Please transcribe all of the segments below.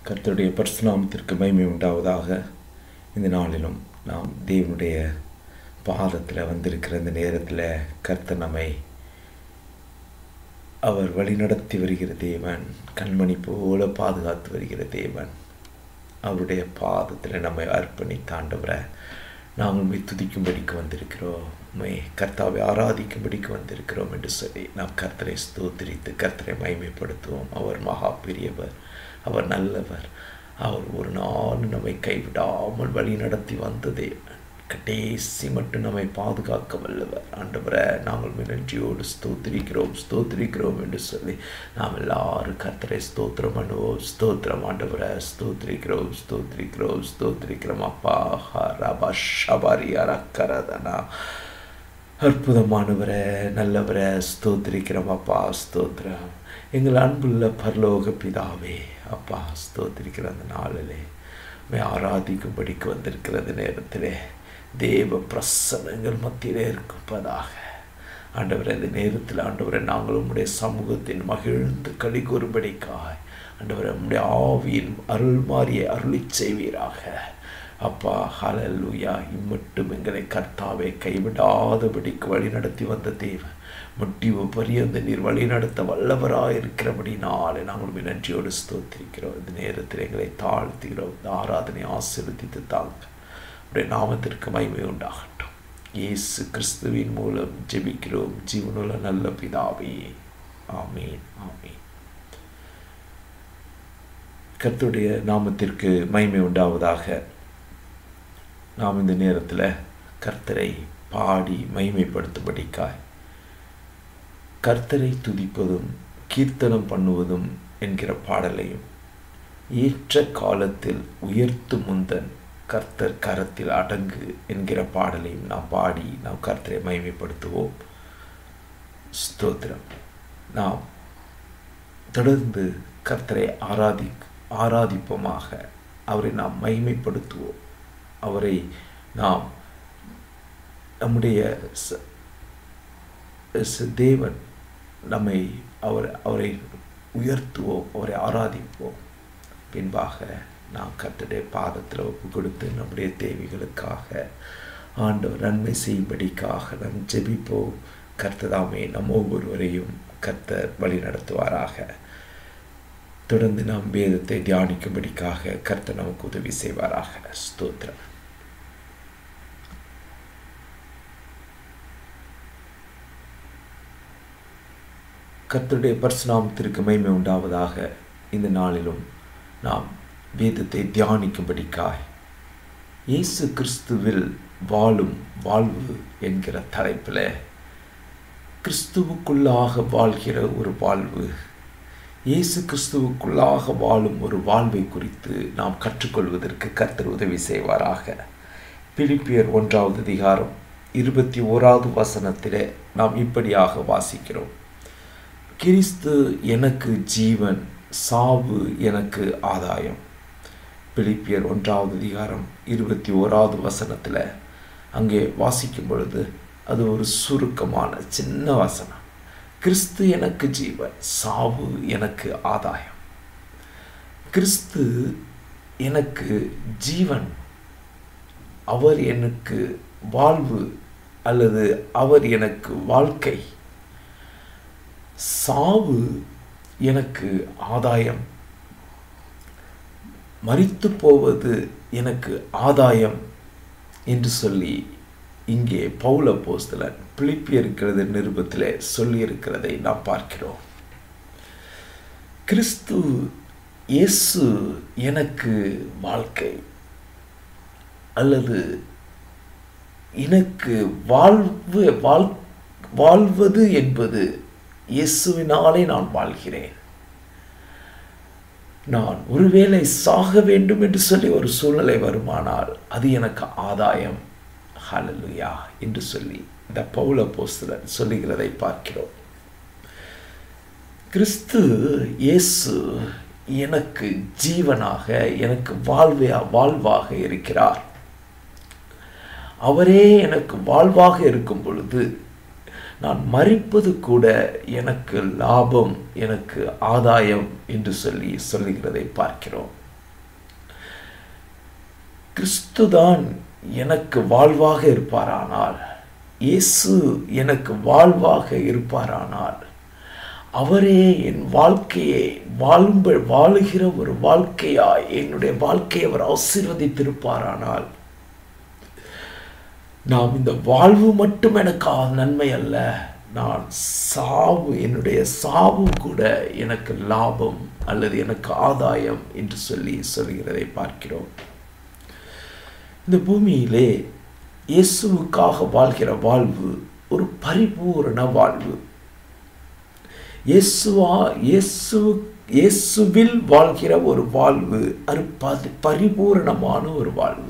கர்த்தருடைய பரிசுநாமத்திற்கு மகிமை உண்டாவதாக இந்த நாளிலும் நாம் தேவனுடைய பாதத்தில் வந்திருக்கிற இந்த நேரத்தில் கர்த்தர் நம்மை அவர் வழிநடத்தி வருகிற தேவன் கண்மணி போல பாதுகாத்து வருகிற தேவன் அவருடைய பாதத்தில் நம்மை அர்ப்பணித்தாண்டவரை நாங்கள் உண்மை துதிக்கும்படிக்கு வந்திருக்கிறோம் உண்மை கர்த்தாவை ஆராதிக்கும்படிக்கு வந்திருக்கிறோம் என்று சொல்லி நாம் கர்த்தரை ஸ்தோத்திரித்து கர்த்தரை மகிமைப்படுத்துவோம் அவர் மகா பெரியவர் அவர் நல்லவர் அவர் ஒரு நாள் நம்மை கைவிடாமல் வழி நடத்தி வந்த தேவன் கடைசி மட்டும் நம்மை பாதுகாக்க வல்லவர் ஆண்டவரை நாங்கள் மினஞ்சியோடு ஸ்தோத்திரிக்கிறோம் ஸ்தோத்திரிக்கிறோம் என்று சொல்லி நாம் எல்லாரும் கர்த்தரை ஸ்தோத்திரம் பண்ணுவோம் ஸ்தோத்திரம் ஆண்டவரை ஸ்தோத்திரிக்கிறோம் ஸ்தோத்திரிக்கிறோம் ஸ்தோத்திரிக்கிறோம் அப்பா ரபா ஷபாரி அரக்கரதனா அற்புதமானவரை நல்லவரை ஸ்தோத்திரிக்கிறோம் அப்பா ஸ்தோத்திரம் எங்கள் அன்புள்ள பரலோக பிதாவே அப்பா ஸ்தோத்திரிக்கிற அந்த நாளிலே மே ஆராதிக்கும்படிக்கு வந்திருக்கிறது நேரத்திலே தேவ பிரசனங்கள் மத்தியிலே இருப்பதாக ஆண்டவரை இந்த நேரத்தில் ஆண்டவரை நாங்கள் உம்முடைய சமூகத்தின் மகிழ்ந்து களி கூறும்படிக்காய் ஆண்டவரை உம்முடைய ஆவியின் அருள் மாறிய அருளி செய்வீராக அப்பா ஹலல்லூயா இம்மட்டும் எங்களை கர்த்தாவை கைவிடாதபடிக்கு வழி நடத்தி வந்த தேவன் முடிவு பரியந்த நீர் வழி நடத்த வல்லவராக இருக்கிறபடினாலே நாங்கள் நன்றியோடு ஸ்தோத்திரிக்கிறோம் இந்த நேரத்தில் எங்களை தாழ்த்துகிறோம் இந்த ஆராதனை ஆசீர்வதித்து தாங்க உடைய நாமத்திற்கு மகிமை உண்டாகட்டும் இயேசு கிறிஸ்துவின் மூலம் ஜெபிக்கிறோம் ஜீவனுள்ள நல்ல பிதாவே ஆமீன் ஆமீன் கர்த்தருடைய நாமத்திற்கு மகிமை உண்டாவதாக நாம் இந்த நேரத்தில் கர்த்தரை பாடி மகிமைப்படுத்தும்படிக்காய் கர்த்தரை துதிப்பதும் கீர்த்தனம் பண்ணுவதும் என்கிற பாடலையும் ஏற்ற காலத்தில் உயர்த்து முந்தன் கர்த்தர் கரத்தில் அடங்கு என்கிற பாடலையும் நாம் பாடி நாம் கர்த்தரை மகிமைப்படுத்துவோம் ஸ்தோத்திரம் நாம் தொடர்ந்து கர்த்தரை ஆராதி ஆராதிப்போமாக அவரை நாம் மகிமைப்படுத்துவோம் அவரை நாம் நம்முடைய தேவன் நம்மை அவர் அவரை உயர்த்துவோம் அவரை ஆராதிப்போம் பின்பாக நாம் கர்த்தருடைய பாதத்தில் ஒப்பு கொடுத்து நம்முடைய தேவைகளுக்காக ஆண்டவர் நன்மை செய்யும்படிக்காக நாம் ஜெபிப்போம் கர்த்ததாமே நம் ஒவ்வொருவரையும் கர்த்தர் வழி நடத்துவாராக தொடர்ந்து நாம் வேதத்தை தியானிக்கும்படிக்காக கர்த்தர் நமக்கு உதவி செய்வாராக ஸ்தோத்திரம் கர்த்தருடைய பரிசுநாமத்திற்கு மகிமை உண்டாவதாக இந்த நாளிலும் நாம் வேதத்தை தியானிக்கும்படிக்காய் இயேசு கிறிஸ்துவில் வாழும் வாழ்வு என்கிற தலைப்பில் கிறிஸ்துவுக்குள்ளாக வாழ்கிற ஒரு வாழ்வு இயேசு கிறிஸ்துவுக்குள்ளாக வாழும் ஒரு வாழ்வை குறித்து நாம் கற்றுக்கொள்வதற்கு கர்த்தர் உதவி செய்வாராக பிலிப்பியர் ஒன்றாவது அதிகாரம் இருபத்தி ஓராவது வசனத்திலே நாம் இப்படியாக வாசிக்கிறோம் கிறிஸ்து எனக்கு ஜீவன் சாவு எனக்கு ஆதாயம் பிலிப்பியர் ஒன்றாவது அதிகாரம் இருபத்தி ஓராவது வசனத்தில் அங்கே வாசிக்கும் பொழுது அது ஒரு சுருக்கமான சின்ன வசனம் கிறிஸ்து எனக்கு ஜீவன் சாவு எனக்கு ஆதாயம் கிறிஸ்து எனக்கு ஜீவன் அவர் எனக்கு வாழ்வு அல்லது அவர் எனக்கு வாழ்க்கை சாவு எனக்கு ஆதாயம் மறித்து போவது எனக்கு ஆதாயம் என்று சொல்லி இங்கே பௌல போஸ்தலன் பிலிப்பியிருக்கிறது நிருபத்தில் சொல்லியிருக்கிறதை நாம் பார்க்கிறோம் கிறிஸ்து இயேசு எனக்கு வாழ்க்கை அல்லது எனக்கு வாழ்வு வாழ் வாழ்வது என்பது இயேசுவினாலே நான் வாழ்கிறேன் நான் ஒருவேளை சாக வேண்டும் என்று சொல்லி ஒரு சூழ்நிலை வருமானால் அது எனக்கு ஆதாயம் ஹலலுயா என்று சொல்லி இந்த பௌல போஸ்தலன் சொல்லுகிறதை பார்க்கிறோம் கிறிஸ்து இயேசு எனக்கு ஜீவனாக எனக்கு வாழ்வையா வாழ்வாக இருக்கிறார் அவரே எனக்கு வாழ்வாக இருக்கும் பொழுது நான் மறிப்பது கூட எனக்கு லாபம் எனக்கு ஆதாயம் என்று சொல்லி சொல்லுகிறதை பார்க்கிறோம் கிறிஸ்துதான் எனக்கு வாழ்வாக இருப்பாரானால் இயேசு எனக்கு வாழ்வாக இருப்பாரானால் அவரே என் வாழ்க்கையை வாழும்ப வாழுகிற ஒரு வாழ்க்கையாய் என்னுடைய வாழ்க்கையை அவர் ஆசீர்வதித்திருப்பாரானால் நாம் இந்த வாழ்வு மட்டும் எனக்கு நன்மை அல்ல நான் சாவு என்னுடைய சாவு கூட எனக்கு லாபம் அல்லது எனக்கு ஆதாயம் என்று சொல்லி சொல்கிறதை பார்க்கிறோம் இந்த பூமியிலே இயேசுவுக்காக வாழ்கிற வாழ்வு ஒரு பரிபூரண வாழ்வு இயேசுவா இயேசு இயேசுவில் வாழ்கிற ஒரு வாழ்வு அது பதி பரிபூரணமான ஒரு வாழ்வு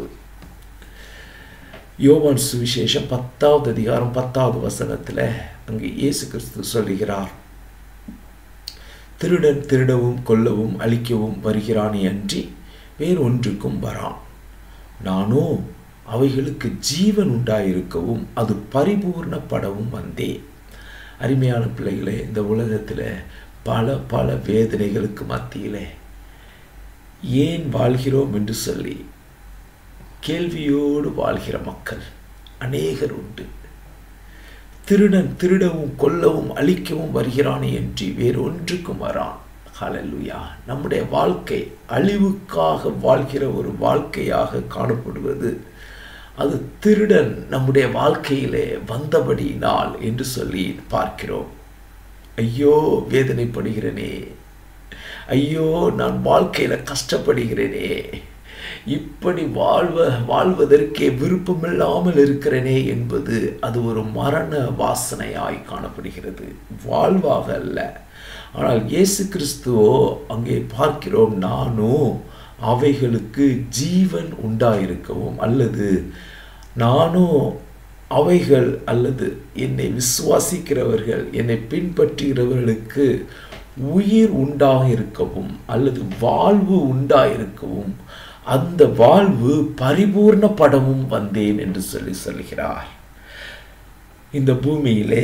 யோவான் சுவிசேஷம் பத்தாவது அதிகாரம் பத்தாவது வசனத்தில் அங்கே இயேசு கிறிஸ்து சொல்லுகிறார் திருடன் திருடவும் கொல்லவும் அழிக்கவும் வருகிறானே அன்றி வேறொன்றுக்கும் வரான் நானோ அவைகளுக்கு ஜீவன் உண்டாயிருக்கவும் அது பரிபூர்ணப்படவும் வந்தேன் அருமையான பிள்ளைகளே இந்த உலகத்தில் பல பல வேதனைகளுக்கு மத்தியில் ஏன் வாழ்கிறோம் என்று சொல்லி கேள்வியோடு வாழ்கிற மக்கள் அநேகர் உண்டு திருடன் திருடவும் கொல்லவும் அழிக்கவும் வருகிறானே என்று வேறு ஒன்றுக்கும் வரான் ஹலலுயா நம்முடைய வாழ்க்கை அழிவுக்காக வாழ்கிற ஒரு வாழ்க்கையாக காணப்படுவது அது திருடன் நம்முடைய வாழ்க்கையிலே வந்தபடியினால் என்று சொல்லி பார்க்கிறோம் ஐயோ வேதனைப்படுகிறேனே ஐயோ நான் வாழ்க்கையில கஷ்டப்படுகிறேனே இப்படி வாழ்வ வாழ்வதற்கே விருப்பமில்லாமல் இருக்கிறேனே என்பது அது ஒரு மரண வாசனையாய் காணப்படுகிறது வாழ்வாக அல்ல ஆனால் இயேசு கிறிஸ்துவோ அங்கே பார்க்கிறோம் நானும் அவைகளுக்கு ஜீவன் உண்டாயிருக்கவும் அல்லது நானும் அவைகள் அல்லது என்னை விசுவாசிக்கிறவர்கள் என்னை பின்பற்றுகிறவர்களுக்கு உயிர் உண்டாக இருக்கவும் அல்லது வாழ்வு உண்டாயிருக்கவும் அந்த வாழ்வு பரிபூர்ணப்படவும் வந்தேன் என்று சொல்லி சொல்கிறார் இந்த பூமியிலே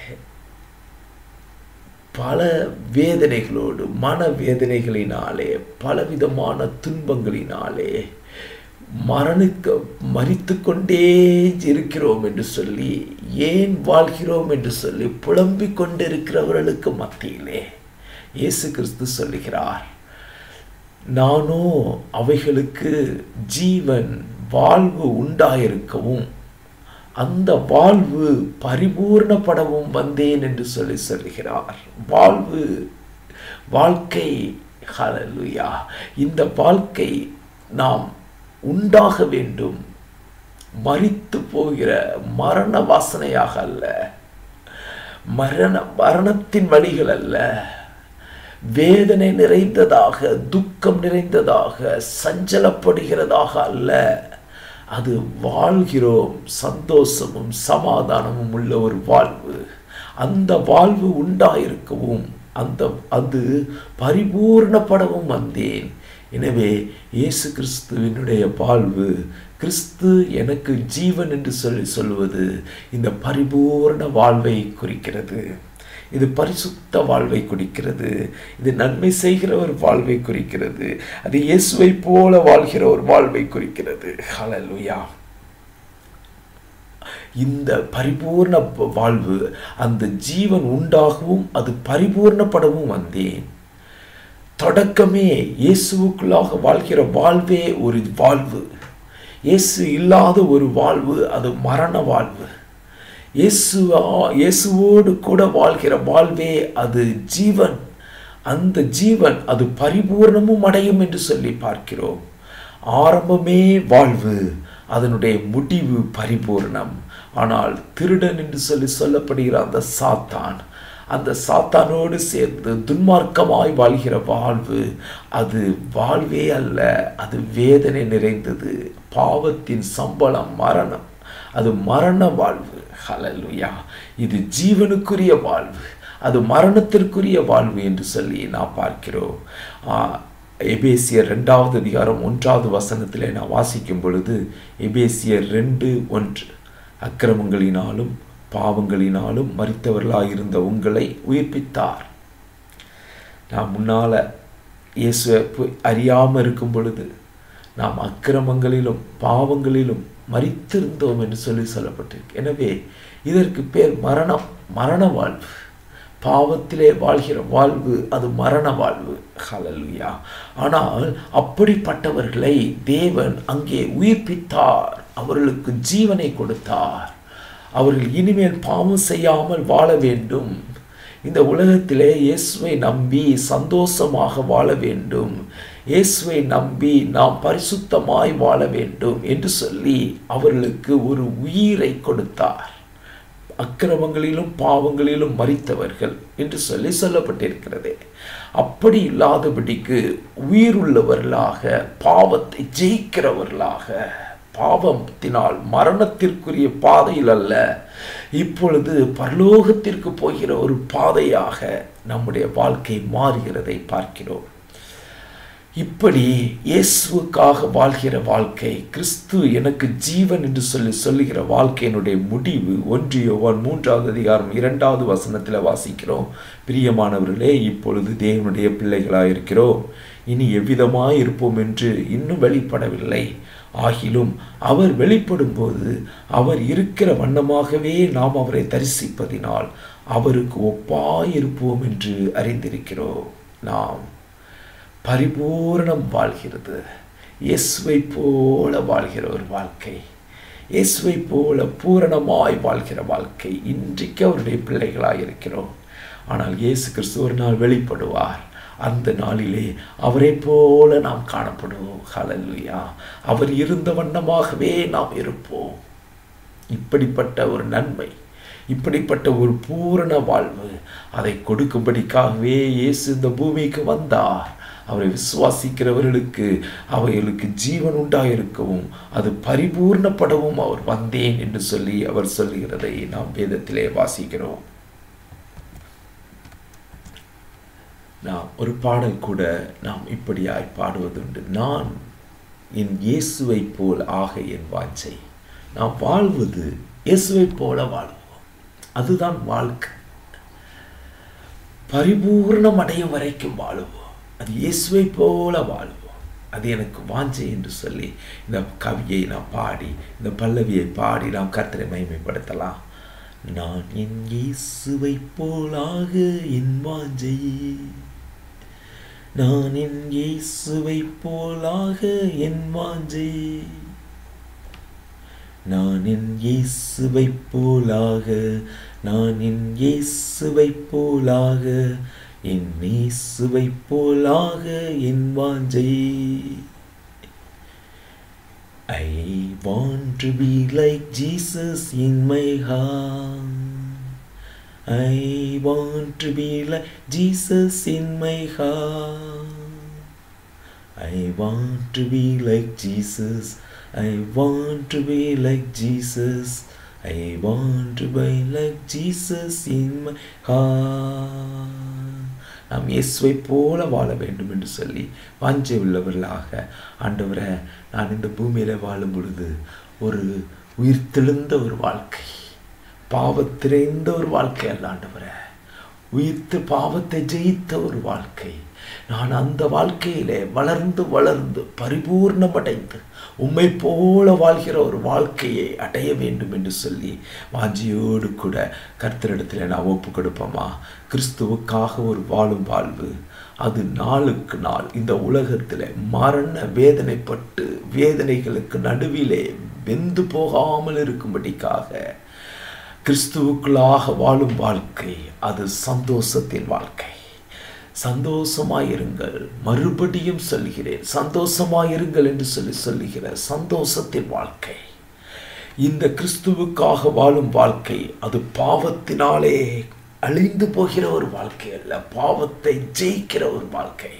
பல வேதனைகளோடு மன வேதனைகளினாலே பலவிதமான துன்பங்களினாலே மரணிக்க மறித்து கொண்டே இருக்கிறோம் என்று சொல்லி ஏன் வாழ்கிறோம் என்று சொல்லி புலம்பிக் கொண்டிருக்கிறவர்களுக்கு மத்தியிலே இயேசு கிறிஸ்து சொல்லுகிறார் நானோ அவைகளுக்கு ஜீவன் வாழ்வு உண்டாயிருக்கவும் அந்த வாழ்வு பரிபூர்ணப்படவும் வந்தேன் என்று சொல்லி சொல்கிறார் வாழ்வு வாழ்க்கை ஹலலுயா இந்த வாழ்க்கை நாம் உண்டாக வேண்டும் மறித்து போகிற மரண வாசனையாக அல்ல மரண மரணத்தின் வழிகள் அல்ல வேதனை நிறைந்ததாக துக்கம் நிறைந்ததாக சஞ்சலப்படுகிறதாக அல்ல அது வாழ்கிறோம் சந்தோஷமும் சமாதானமும் உள்ள ஒரு வாழ்வு அந்த வாழ்வு உண்டாயிருக்கவும் அந்த அது பரிபூர்ணப்படவும் வந்தேன் எனவே இயேசு கிறிஸ்துவினுடைய வாழ்வு கிறிஸ்து எனக்கு ஜீவன் என்று சொல்லி சொல்வது இந்த பரிபூர்ண வாழ்வை குறிக்கிறது இது பரிசுத்த வாழ்வை குறிக்கிறது இது நன்மை செய்கிற ஒரு வாழ்வை குறிக்கிறது அது இயேசுவை போல வாழ்கிற ஒரு வாழ்வை குறிக்கிறது ஹலலுயா இந்த பரிபூர்ண வாழ்வு அந்த ஜீவன் உண்டாகவும் அது பரிபூர்ணப்படவும் வந்தேன் தொடக்கமே இயேசுவுக்குள்ளாக வாழ்கிற வாழ்வே ஒரு வாழ்வு இயேசு இல்லாத ஒரு வாழ்வு அது மரண வாழ்வு இயேசுவா இயேசுவோடு கூட வாழ்கிற வாழ்வே அது ஜீவன் அந்த ஜீவன் அது பரிபூர்ணமும் அடையும் என்று சொல்லி பார்க்கிறோம் ஆரம்பமே வாழ்வு அதனுடைய முடிவு பரிபூர்ணம் ஆனால் திருடன் என்று சொல்லி சொல்லப்படுகிற அந்த சாத்தான் அந்த சாத்தானோடு சேர்ந்து துன்மார்க்கமாய் வாழ்கிற வாழ்வு அது வாழ்வே அல்ல அது வேதனை நிறைந்தது பாவத்தின் சம்பளம் மரணம் அது மரண வாழ்வு ஹலலுயா இது ஜீவனுக்குரிய வாழ்வு அது மரணத்திற்குரிய வாழ்வு என்று சொல்லி நாம் பார்க்கிறோம் எபேசியர் ரெண்டாவது அதிகாரம் ஒன்றாவது வசனத்திலே நான் வாசிக்கும் பொழுது எபேசியர் ரெண்டு ஒன்று அக்கிரமங்களினாலும் பாவங்களினாலும் மறித்தவர்களாயிருந்த உங்களை உயிர்ப்பித்தார் நான் முன்னால் இயேசுவை அறியாமல் இருக்கும் பொழுது நாம் அக்கிரமங்களிலும் பாவங்களிலும் மறித்திருந்தோம் என்று சொல்லி சொல்லப்பட்டிருக்கு எனவே இதற்கு பேர் மரணம் மரண வாழ்வு பாவத்திலே வாழ்கிற வாழ்வு அது மரண வாழ்வு ஹலலுயா ஆனால் அப்படிப்பட்டவர்களை தேவன் அங்கே உயிர்ப்பித்தார் அவர்களுக்கு ஜீவனை கொடுத்தார் அவர்கள் இனிமேல் பாவம் செய்யாமல் வாழ வேண்டும் இந்த உலகத்திலே இயேசுவை நம்பி சந்தோஷமாக வாழ வேண்டும் இயேசுவை நம்பி நாம் பரிசுத்தமாய் வாழ வேண்டும் என்று சொல்லி அவர்களுக்கு ஒரு உயிரை கொடுத்தார் அக்கிரமங்களிலும் பாவங்களிலும் மறித்தவர்கள் என்று சொல்லி சொல்லப்பட்டிருக்கிறது அப்படி இல்லாதபடிக்கு உயிருள்ளவர்களாக பாவத்தை ஜெயிக்கிறவர்களாக பாவத்தினால் மரணத்திற்குரிய பாதையில் அல்ல இப்பொழுது பரலோகத்திற்கு போகிற ஒரு பாதையாக நம்முடைய வாழ்க்கை மாறுகிறதை பார்க்கிறோம் இப்படி இயேசுவுக்காக வாழ்கிற வாழ்க்கை கிறிஸ்து எனக்கு ஜீவன் என்று சொல்லி சொல்லுகிற வாழ்க்கையினுடைய முடிவு ஒன்றியோவான் மூன்றாவது அதிகாரம் இரண்டாவது வசனத்தில் வாசிக்கிறோம் பிரியமானவர்களே இப்பொழுது தேவனுடைய பிள்ளைகளாக இருக்கிறோம் இனி எவ்விதமாய் இருப்போம் என்று இன்னும் வெளிப்படவில்லை ஆகிலும் அவர் வெளிப்படும் போது அவர் இருக்கிற வண்ணமாகவே நாம் அவரை தரிசிப்பதினால் அவருக்கு ஒப்பாயிருப்போம் என்று அறிந்திருக்கிறோம் நாம் பரிபூரணம் வாழ்கிறது இயேசுவை போல வாழ்கிற ஒரு வாழ்க்கை இயேசுவை போல பூரணமாய் வாழ்கிற வாழ்க்கை இன்றைக்கு அவருடைய பிள்ளைகளாக இருக்கிறோம் ஆனால் இயேசு கிறிஸ்து ஒரு நாள் வெளிப்படுவார் அந்த நாளிலே அவரை போல நாம் காணப்படுவோம் ஹலல்லுயா அவர் இருந்த வண்ணமாகவே நாம் இருப்போம் இப்படிப்பட்ட ஒரு நன்மை இப்படிப்பட்ட ஒரு பூரண வாழ்வு அதை கொடுக்கும்படிக்காகவே இயேசு இந்த பூமிக்கு வந்தார் அவரை விசுவாசிக்கிறவர்களுக்கு அவைகளுக்கு ஜீவன் உண்டாயிருக்கவும் அது பரிபூர்ணப்படவும் அவர் வந்தேன் என்று சொல்லி அவர் சொல்லுகிறதை நாம் வேதத்திலே வாசிக்கிறோம் நாம் ஒரு பாடல் கூட நாம் இப்படியாய் பாடுவதுண்டு நான் என் இயேசுவை போல் ஆக என் வாஞ்சை நாம் வாழ்வது இயேசுவை போல வாழ்வோம் அதுதான் வாழ்க்கை பரிபூர்ணம் அடையும் வரைக்கும் வாழுவோம் அது இயேசுவை போல வாழ்வோம் அது எனக்கு வாஞ்சை என்று சொல்லி இந்த கவியை நான் பாடி இந்த பல்லவியை பாடி நாம் கர்த்தரை மகிமைப்படுத்தலாம் நான் என் இயேசுவை போலாக என் வாஞ்சை நான் என் இயேசுவை போலாக என் வாஞ்சை நான் என் இயேசுவை போலாக நான் என் இயேசுவை போலாக என் இயேசுவை போலாக என் வாஞ்சை I want to be like Jesus in my heart. I want to be like Jesus in my heart. I want to be like Jesus. I want to be like Jesus. I want to be like Jesus in my heart. நாம் இயேசுவை போல வாழ வேண்டும் என்று சொல்லி வாஞ்சை உள்ளவர்களாக ஆண்டவரை நான் இந்த பூமியில் வாழும் பொழுது ஒரு உயிர் தெழுந்த ஒரு வாழ்க்கை பாவத்திறைந்த ஒரு வாழ்க்கை அல்ல ஆண்டவரை உயிர்த்து பாவத்தை ஜெயித்த ஒரு வாழ்க்கை நான் அந்த வாழ்க்கையிலே வளர்ந்து வளர்ந்து பரிபூர்ணமடைந்து உம்மை போல வாழ்கிற ஒரு வாழ்க்கையை அடைய வேண்டும் என்று சொல்லி வாஞ்சியோடு கூட கர்த்தரிடத்தில் நான் ஒப்பு கொடுப்போமா கிறிஸ்துவுக்காக ஒரு வாழும் வாழ்வு அது நாளுக்கு நாள் இந்த உலகத்தில் மரண வேதனைப்பட்டு வேதனைகளுக்கு நடுவிலே வெந்து போகாமல் இருக்கும்படிக்காக கிறிஸ்துவுக்குள்ளாக வாழும் வாழ்க்கை அது சந்தோஷத்தின் வாழ்க்கை சந்தோஷமாயிருங்கள் மறுபடியும் சொல்கிறேன் சந்தோஷமாயிருங்கள் என்று சொல்லி சொல்லுகிற சந்தோஷத்தின் வாழ்க்கை இந்த கிறிஸ்துவுக்காக வாழும் வாழ்க்கை அது பாவத்தினாலே அழிந்து போகிற ஒரு வாழ்க்கை அல்ல பாவத்தை ஜெயிக்கிற ஒரு வாழ்க்கை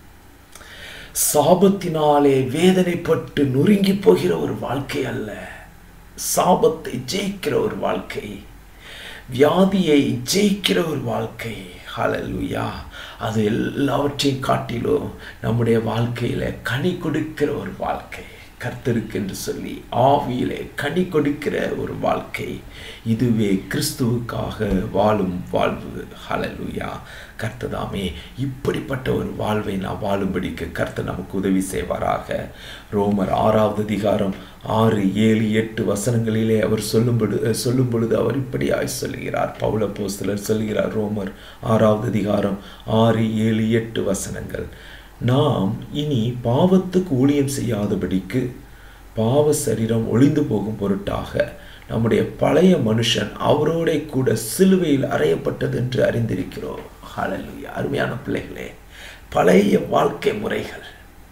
சாபத்தினாலே வேதனைப்பட்டு நொறுங்கி போகிற ஒரு வாழ்க்கை அல்ல சாபத்தை ஜெயிக்கிற ஒரு வாழ்க்கை வியாதியை ஜெயிக்கிற ஒரு வாழ்க்கை ஹலலுயா அது எல்லாவற்றையும் காட்டிலும் நம்முடைய வாழ்க்கையில் கனி கொடுக்கிற ஒரு வாழ்க்கை கர்த்தருக்கு என்று சொல்லி ஆவியிலே கனி கொடுக்கிற ஒரு வாழ்க்கை இதுவே கிறிஸ்துவுக்காக வாழும் வாழ்வு ஹalleluya கர்த்ததாமே இப்படிப்பட்ட ஒரு வாழ்வை நான் வாழும்படிக்கு கர்த்தர் நமக்கு உதவி செய்வாராக ரோமர் ஆறாவது அதிகாரம் ஆறு ஏழு எட்டு வசனங்களிலே அவர் சொல்லும் பொழுது சொல்லும் பொழுது அவர் இப்படியாய் சொல்லுகிறார் பவுல போஸ்தலர் சொல்லுகிறார் ரோமர் ஆறாவது அதிகாரம் ஆறு ஏழு எட்டு வசனங்கள் நாம் இனி பாவத்துக்கு ஊழியம் செய்யாதபடிக்கு பாவ சரீரம் ஒளிந்து போகும் பொருட்டாக நம்முடைய பழைய மனுஷன் அவரோட கூட சிலுவையில் அறையப்பட்டது என்று அறிந்திருக்கிறோம் ஹalleluya அருமையான பிள்ளைகளே பழைய வாழ்க்கை முறைகள்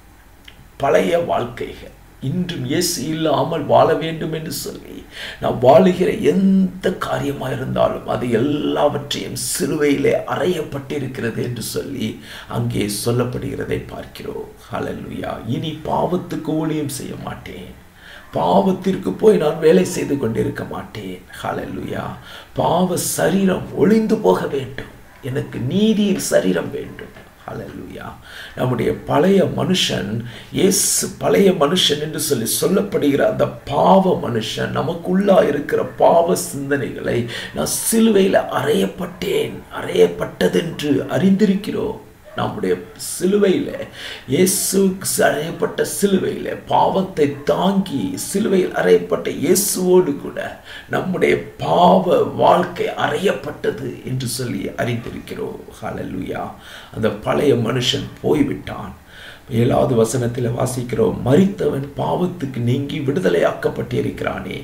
பழைய வாழ்க்கைகள் இன்றும் இயேசு இல்லாமல் வாழ வேண்டும் என்று சொல்லி நாம் வாழுகிற எந்த காரியமாக இருந்தாலும் அது எல்லாவற்றையும் சிலுவையிலே அறையப்பட்டிருக்கிறது என்று சொல்லி அங்கே சொல்லப்படுகிறதை பார்க்கிறோம் ஹalleluya இனி பாவத்துக்கு ஊழியம் செய்ய மாட்டேன் பாவத்திற்கு போய் நான் வேலை செய்து கொண்டிருக்க மாட்டேன் ஹalleluya பாவ சரீரம் ஒளிந்து போக வேண்டும் எனக்கு நீதியின் சரீரம் வேண்டும் ஹalleluya நம்முடைய பழைய மனுஷன் இயேசு பழைய மனுஷன் என்று சொல்லி சொல்லப்படுகிற அந்த பாவ மனுஷன் நமக்குள்ளா இருக்கிற பாவ சிந்தனைகளை நான் சிலுவையில் அறையப்பட்டேன் அறையப்பட்டதென்று அறிந்திருக்கிறோம் நம்முடைய சிலுவையில் இயேசு அறையப்பட்ட சிலுவையில் பாவத்தை தாங்கி சிலுவையில் அறையப்பட்ட இயேசுவோடு கூட நம்முடைய பாவ வாழ்க்கை அறையப்பட்டது என்று சொல்லி அறிந்திருக்கிறோம் ஹalleluya அந்த பழைய மனுஷன் போய்விட்டான் ஏழாவது வசனத்தில் வாசிக்கிறோம் மரித்தவன் பாவத்துக்கு நீங்கி விடுதலையாக்கப்பட்டிருக்கிறானே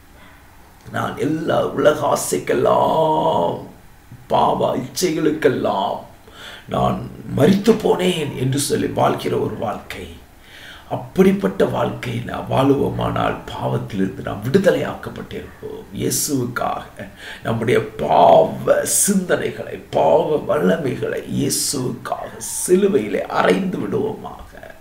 நான் எல்லா உலக ஆசைக்கெல்லாம் பாவ இச்சைகளுக்கெல்லாம் நான் மறித்து போனேன் என்று சொல்லி வாழ்கிற ஒரு வாழ்க்கை அப்படிப்பட்ட வாழ்க்கை நான் வாழுவோமானால் பாவத்திலிருந்து நாம் விடுதலையாக்கப்பட்டிருப்போம் இயேசுவுக்காக நம்முடைய பாவ சிந்தனைகளை பாவ வல்லமைகளை இயேசுவுக்காக சிலுவையிலே அறைந்து விடுவோமாக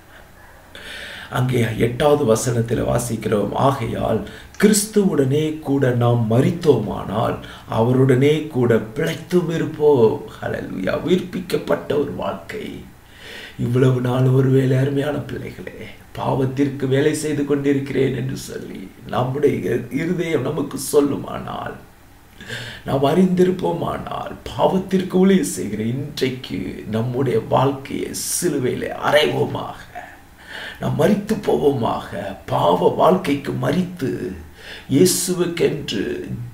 அங்கே எட்டாவது வசனத்தில் வாசிக்கிறோம் ஆகையால் கிறிஸ்துவுடனே கூட நாம் மறித்தோமானால் அவருடனே கூட பிழைத்தும் இருப்போம் ஹalleluya உயிர்ப்பிக்கப்பட்ட ஒரு வாழ்க்கை இவ்வளவு நாள் ஒருவேளை அருமையான பிள்ளைகளே பாவத்திற்கு வேலை செய்து கொண்டிருக்கிறேன் என்று சொல்லி நம்முடைய இருதயம் நமக்கு சொல்லுமானால் நாம் அறிந்திருப்போமானால் பாவத்திற்கு ஊழிய செய்கிற இன்றைக்கு நம்முடைய வாழ்க்கையை சிலுவையிலே அறைவோமாக நாம் மறித்து போவோமாக பாவ வாழ்க்கைக்கு மறித்து இயேசுவுக்கென்று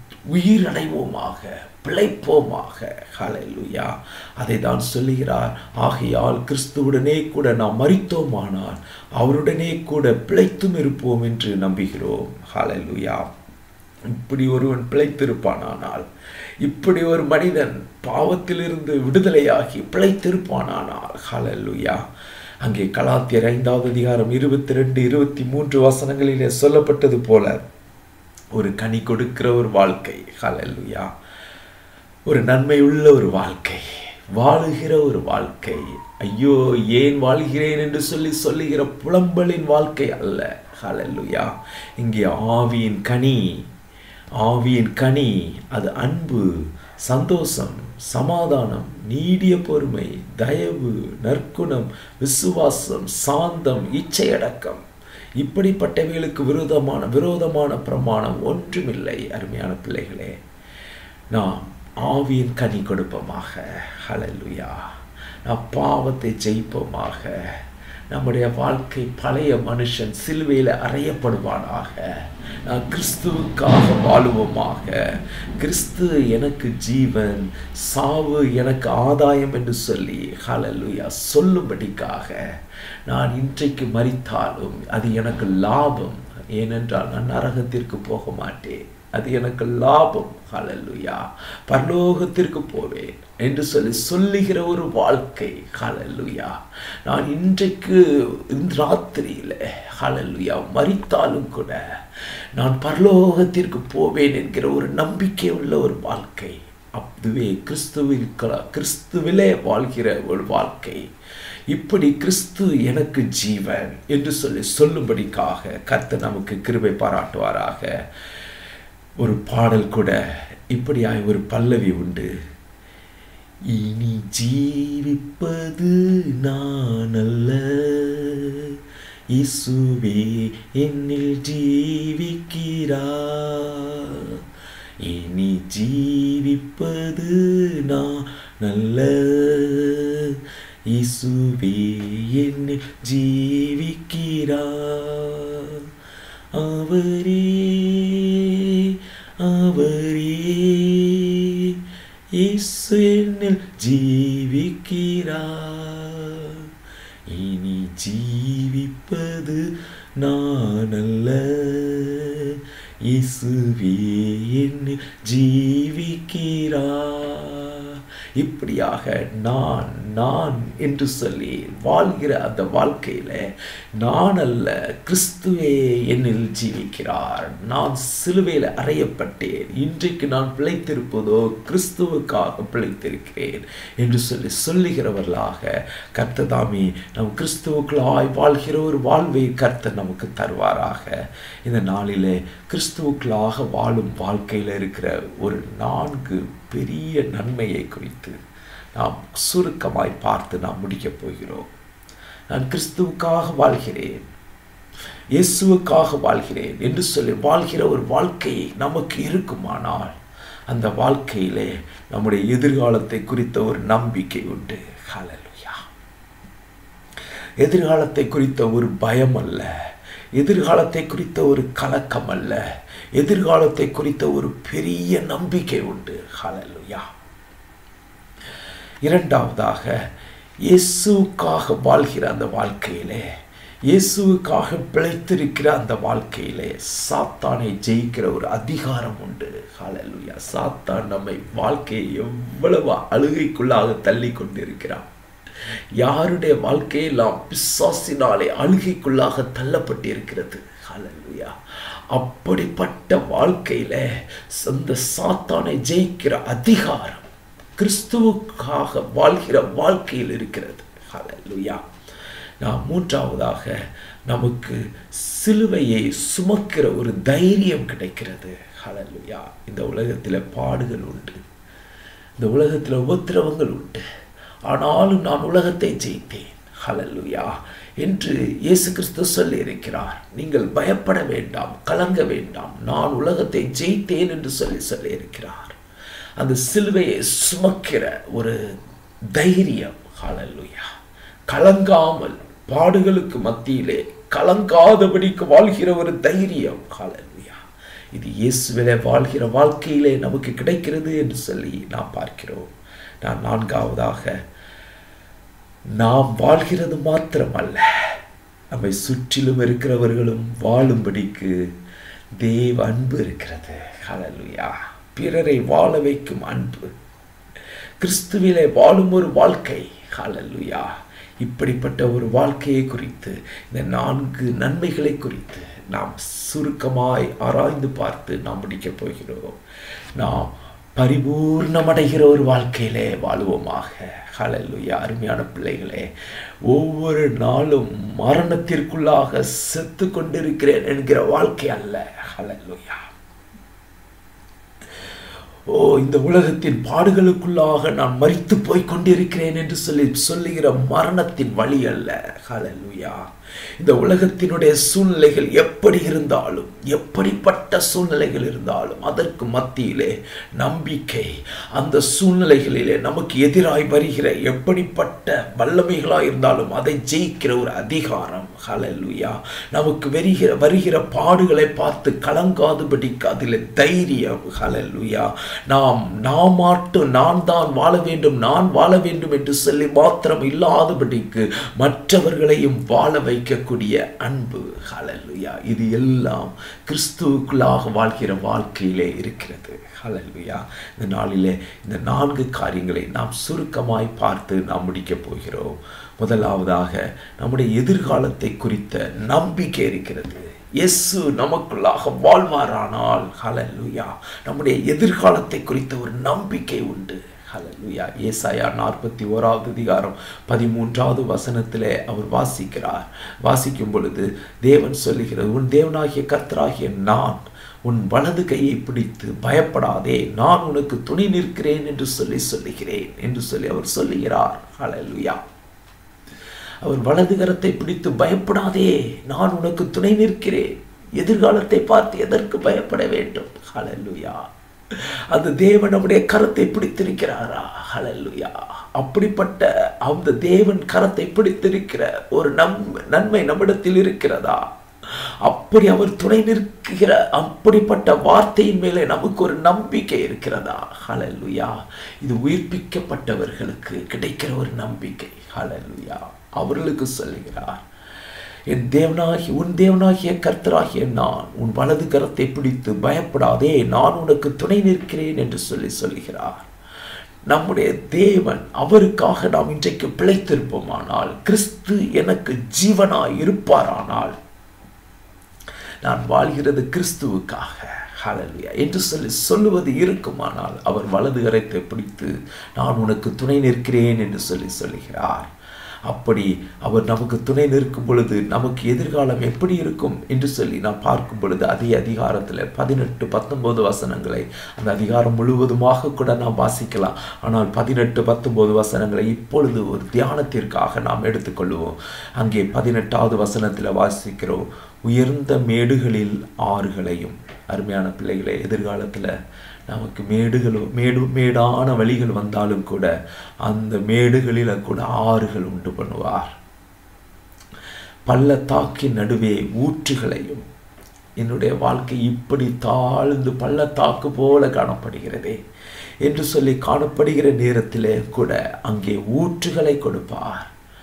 உயிரடைவோமாக பிழைப்போமாக ஹalleluya அதை தான் சொல்லுகிறார் ஆகையால் கிறிஸ்துவுடனே கூட நாம் மறித்தோமானால் அவருடனே கூட பிழைத்தும் இருப்போம் என்று நம்புகிறோம் ஹalleluya இப்படி ஒருவன் பிழைத்திருப்பானானால் இப்படி ஒரு மனிதன் பாவத்திலிருந்து விடுதலையாகி பிழைத்திருப்பானானால் ஹalleluya அங்கே கலாத்தியர் ஐந்தாவது அதிகாரம் இருபத்தி ரெண்டு இருபத்தி மூன்று வசனங்களிலே சொல்லப்பட்டது போல ஒரு கனி கொடுக்கிற ஒரு வாழ்க்கை ஹalleluya ஒரு நன்மையுள்ள ஒரு வாழ்க்கை வாழுகிற ஒரு வாழ்க்கை ஐயோ ஏன் வாழ்கிறேன் என்று சொல்லி சொல்லுகிற புலம்பலின் வாழ்க்கை அல்ல ஹalleluya இங்கே ஆவியின் கனி ஆவியின் கனி அது அன்பு சந்தோஷம் சமாதானம் நீடிய பொறுமை தயவு நற்குணம் விசுவாசம் சாந்தம் இச்சையடக்கம் இப்படிப்பட்டவைகளுக்கு விரோதமான விரோதமான பிரமாணம் ஒன்றுமில்லை அருமையான பிள்ளைகளே நாம் ஆவியின் கனி கொடுப்போமாக ஹalleluya நாம் பாவத்தை ஜெயிப்போமாக நம்முடைய வாழ்க்கை பழைய மனுஷன் சிலுவையில் அறையப்படுவானாக நான் கிறிஸ்துவுக்காக வாழுவோமாக கிறிஸ்து எனக்கு ஜீவன் சாவு எனக்கு ஆதாயம் என்று சொல்லி ஹalleluya சொல்லும்படிக்காக நான் இன்றைக்கு மறித்தாலும் அது எனக்கு லாபம் ஏனென்றால் நான் நரகத்திற்கு போக மாட்டேன் அது எனக்கு லாபம் ஹalleluya பரலோகத்திற்கு போவேன் என்று சொல்லி சொல்லுகிற ஒரு வாழ்க்கை ஹalleluya நான் இன்றைக்கு இந்த ராத்திரியில் ஹalleluya மரித்தாலும் கூட நான் பரலோகத்திற்கு போவேன் என்கிற ஒரு நம்பிக்கை உள்ள ஒரு வாழ்க்கை அதுவே கிறிஸ்துவில் கிறிஸ்துவிலே வாழ்கிற ஒரு வாழ்க்கை இப்படி கிறிஸ்து எனக்கு ஜீவன் என்று சொல்லி சொல்லும்படிக்காக கர்த்தர் நமக்கு கிருபை பாராட்டுவாராக ஒரு பாடல் கூட இப்படியாய் ஒரு பல்லவி உண்டு இனி ஜீவிப்பது நான் அல்ல இசுவே என்னில் ஜீவிக்கிறார் இனி ஜீவிப்பது நான் நல்ல இசுவே என்னில் ஜீவிக்கிறார் அவரே அவரே இயேசு என்னில் ஜீவிக்கிறார் இனி ஜீவிப்பது நான் அல்ல இயேசுவே என்னில் ஜீவிக்கிறார் இப்படியாக நான் நான் என்று சொல்லி வாழ்கிற அந்த வாழ்க்கையில நான் அல்ல கிறிஸ்துவே என்னில் ஜீவிக்கிறார் நான் சிலுவையில் அறையப்பட்டேன் இன்றைக்கு நான் பிழைத்திருப்பதோ கிறிஸ்துவுக்காக பிழைத்திருக்கிறேன் என்று சொல்லி சொல்லுகிறவர்களாக கர்த்ததாமி நம் கிறிஸ்துவுக்குள்ளாய் வாழ்கிற ஒரு வாழ்வை கர்த்தர் நமக்கு தருவாராக இந்த நாளிலே கிறிஸ்துவுக்குள்ளாக வாழும் வாழ்க்கையில் இருக்கிற ஒரு நான்கு பெரிய நன்மையை குறித்து நாம் சுருக்கமாய் பார்த்து நாம் முடிக்கப் போகிறோம் நான் கிறிஸ்துவுக்காக வாழ்கிறேன் இயேசுவுக்காக வாழ்கிறேன் என்று சொல்லி வாழ்கிற ஒரு வாழ்க்கை நமக்கு இருக்குமானால் அந்த வாழ்க்கையிலே நம்முடைய எதிர்காலத்தை குறித்த ஒரு நம்பிக்கை உண்டு ஹalleluya எதிர்காலத்தை குறித்த ஒரு பயம் அல்ல எதிர்காலத்தை குறித்த ஒரு கலக்கம் அல்ல எதிர்காலத்தை குறித்த ஒரு பெரிய நம்பிக்கை உண்டு ஹalleluya இரண்டாவதாக இயேசுவுக்காக வாழ்கிற அந்த வாழ்க்கையிலே இயேசுவுக்காக பிழைத்திருக்கிற அந்த வாழ்க்கையிலே சாத்தானை ஜெயிக்கிற ஒரு அதிகாரம் உண்டு ஹalleluya சாத்தான் நம்மை வாழ்க்கையை எவ்வளவு அழுகைக்குள்ளாக தள்ளி கொண்டிருக்கிறான் யாருடைய வாழ்க்கையெல்லாம் பிசாசினாலே அழுகைக்குள்ளாக தள்ளப்பட்டிருக்கிறது ஹalleluya அப்படிப்பட்ட வாழ்க்கையில அந்த சாத்தானை ஜெயிக்கிற அதிகாரம் கிறிஸ்துவுக்காக வாழ்கிற வாழ்க்கையில் இருக்கிறது ஹalleluya நாம் மூன்றாவதாக நமக்கு சிலுவையை சுமக்கிற ஒரு தைரியம் கிடைக்கிறது ஹalleluya இந்த உலகத்தில் பாடுகள் உண்டு இந்த உலகத்தில் உபத்திரவங்கள் உண்டு ஆனாலும் நான் உலகத்தை ஜெயித்தேன் ஹalleluya என்று இயேசு கிறிஸ்து சொல்லி இருக்கிறார் நீங்கள் பயப்பட வேண்டாம் கலங்க வேண்டாம் நான் உலகத்தை ஜெயித்தேன் என்று சொல்லி சொல்லி இருக்கிறார் அந்த சிலுவையை சுமக்கிற ஒரு தைரியம் ஹalleluya கலங்காமல் பாடுகளுக்கு மத்தியிலே கலங்காதபடிக்கு வாழ்கிற ஒரு தைரியம் ஹalleluya இது இயேசுவிலே வாழ்கிற வாழ்க்கையிலே நமக்கு கிடைக்கிறது என்று சொல்லி நாம் பார்க்கிறோம் நான் நான்காவதாக நாம் வாழ்கிறது மாத்திரமல்ல நம்மை சுற்றிலும் இருக்கிறவர்களும் வாழும்படிக்கு தேவ அன்பு இருக்கிறது ஹalleluya பிறரை வாழ வைக்கும் அன்பு கிறிஸ்துவிலே வாழும் ஒரு வாழ்க்கை ஹalleluya இப்படிப்பட்ட ஒரு வாழ்க்கையை குறித்து இந்த நான்கு நன்மைகளை குறித்து நாம் சுருக்கமாய் ஆராய்ந்து பார்த்து நாம் முடிக்கப் போகிறோம் நாம் பரிபூர்ணமடைகிற ஒரு வாழ்க்கையிலே வாழுவோமாக ஹalleluya அருமையான பிள்ளைகளே ஒவ்வொரு நாளும் மரணத்திற்குள்ளாக செத்து கொண்டிருக்கிறேன் என்கிற வாழ்க்கை அல்ல ஹalleluya ஓ இந்த உலகத்தின் பாடுகளுக்குள்ளாக நான் மறித்து போய் கொண்டிருக்கிறேன் என்று சொல்லி சொல்லுகிற மரணத்தின் வழி அல்ல ஹalleluya இந்த உலகத்தினுடைய சூழ்நிலைகள் எப்படி இருந்தாலும் எப்படிப்பட்ட சூழ்நிலைகள் இருந்தாலும் அதற்கு மத்தியிலே நம்பிக்கை அந்த சூழ்நிலைகளிலே நமக்கு எதிராய் வருகிற எப்படிப்பட்ட வல்லமைகளாக இருந்தாலும் அதை ஜெயிக்கிற ஒரு அதிகாரம் ஹalleluya நமக்கு வருகிற வருகிற பாடுகளை பார்த்து கலங்காதபடிக்கு அதில் தைரியம் ஹalleluya நாம் நாம் மாட்டும் நான் தான் வாழ வேண்டும் நான் வாழ வேண்டும் என்று சொல்லி மாத்திரம் இல்லாதபடிக்கு மற்றவர்களையும் வாழ வைக்கக்கூடிய அன்பு ஹalleluya இது எல்லாம் கிறிஸ்துவுக்குள்ளாக வாழ்கிற வாழ்க்கையிலே இருக்கிறது ஹalleluya இந்த நாளிலே இந்த நான்கு காரியங்களை நாம் சுருக்கமாய் பார்த்து நாம் முடிக்கப் போகிறோம் முதலாவதாக நம்முடைய எதிர்காலத்தை குறித்த நம்பிக்கை இருக்கிறது இயேசு நமக்குள்ளாக வாழ்வாரானால் ஹalleluya நம்முடைய எதிர்காலத்தை குறித்த ஒரு நம்பிக்கை உண்டு ஹalleluya ஏசாயா நாற்பத்தி ஓராவது அதிகாரம் பதிமூன்றாவது வசனத்திலே அவர் வாசிக்கிறார் வாசிக்கும் பொழுது தேவன் சொல்லுகிறது உன் தேவனாகிய கர்த்தராகிய நான் உன் வலது கையை பிடித்து பயப்படாதே நான் உனக்கு துணை நிற்கிறேன் என்று சொல்லி சொல்லுகிறேன் என்று சொல்லி அவர் சொல்லுகிறார் ஹalleluya அவர் வலது கரத்தை பிடித்து பயப்படாதே நான் உனக்கு துணை நிற்கிறேன் எதிர்காலத்தை பார்த்து எதற்கு பயப்பட வேண்டும் ஹalleluya அந்த தேவன் நம்முடைய கரத்தை பிடித்திருக்கிறாரா ஹalleluya அப்படிப்பட்ட அந்த தேவன் கரத்தை பிடித்திருக்கிற ஒரு நம் நன்மை நம்மிடத்தில் இருக்கிறதா அப்படி அவர் துணை நிற்கிற அப்படிப்பட்ட வார்த்தையின் மேலே நமக்கு ஒரு நம்பிக்கை இருக்கிறதா ஹalleluya இது உயிர்ப்பிக்கப்பட்டவர்களுக்கு கிடைக்கிற ஒரு நம்பிக்கை ஹalleluya அவர்களுக்கு சொல்லுகிறார் என் தேவனாகி உன் தேவனாகிய கர்த்தராகிய நான் உன் வலது கரத்தை பிடித்து பயப்படாதே நான் உனக்கு துணை நிற்கிறேன் என்று சொல்லி சொல்கிறார் நம்முடைய தேவன் அவருக்காக நாம் இன்றைக்கு பிழைத்திருப்போமானால் கிறிஸ்து எனக்கு ஜீவனாய் இருப்பாரானால் நான் வாழ்கிறது கிறிஸ்துவுக்காக ஹalleluya என்று சொல்லி சொல்லுவது இருக்குமானால் அவர் வலது கரத்தை பிடித்து நான் உனக்கு துணை நிற்கிறேன் என்று சொல்லி சொல்லுகிறார் அப்படி அவர் நமக்கு துணை நிற்கும் பொழுது நமக்கு எதிர்காலம் எப்படி இருக்கும் என்று சொல்லி நாம் பார்க்கும் பொழுது அதே அதிகாரத்தில் பதினெட்டு பத்தொன்பது வசனங்களை அந்த அதிகாரம் முழுவதுமாக கூட நாம் வாசிக்கலாம் ஆனால் பதினெட்டு பத்தொன்பது வசனங்களை இப்பொழுது ஒரு தியானத்திற்காக நாம் எடுத்துக்கொள்வோம் அங்கே பதினெட்டாவது வசனத்தில் வாசிக்கிறோம் உயர்ந்த மேடுகளில் ஆறுகளையும் அருமையான பிள்ளைகளை எதிர்காலத்தில் நமக்கு மேடுகள் மேடு மேடான வழிகள் வந்தாலும் கூட அந்த மேடுகளில் கூட ஆறுகள் உண்டு பண்ணுவார் பள்ளத்தாக்கின் நடுவே ஊற்றுகளையும் என்னுடைய வாழ்க்கை இப்படி தாழ்ந்து பள்ளத்தாக்கு போல காணப்படுகிறதே என்று சொல்லி காணப்படுகிற நேரத்திலே கூட அங்கே ஊற்றுகளை கொடுப்பார்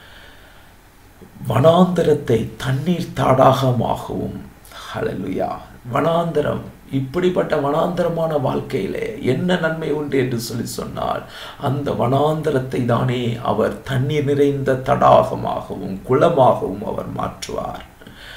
வனாந்தரத்தை தண்ணீர் தடாகமாகவும் ஹalleluya வனாந்தரம் இப்படிப்பட்ட வனாந்தரமான வாழ்க்கையிலே என்ன நன்மை உண்டு என்று சொல்லி சொன்னால் அந்த வனாந்தரத்தை தானே அவர் தண்ணீர் நிறைந்த தடாகமாகவும் குளமாகவும் அவர் மாற்றுவார்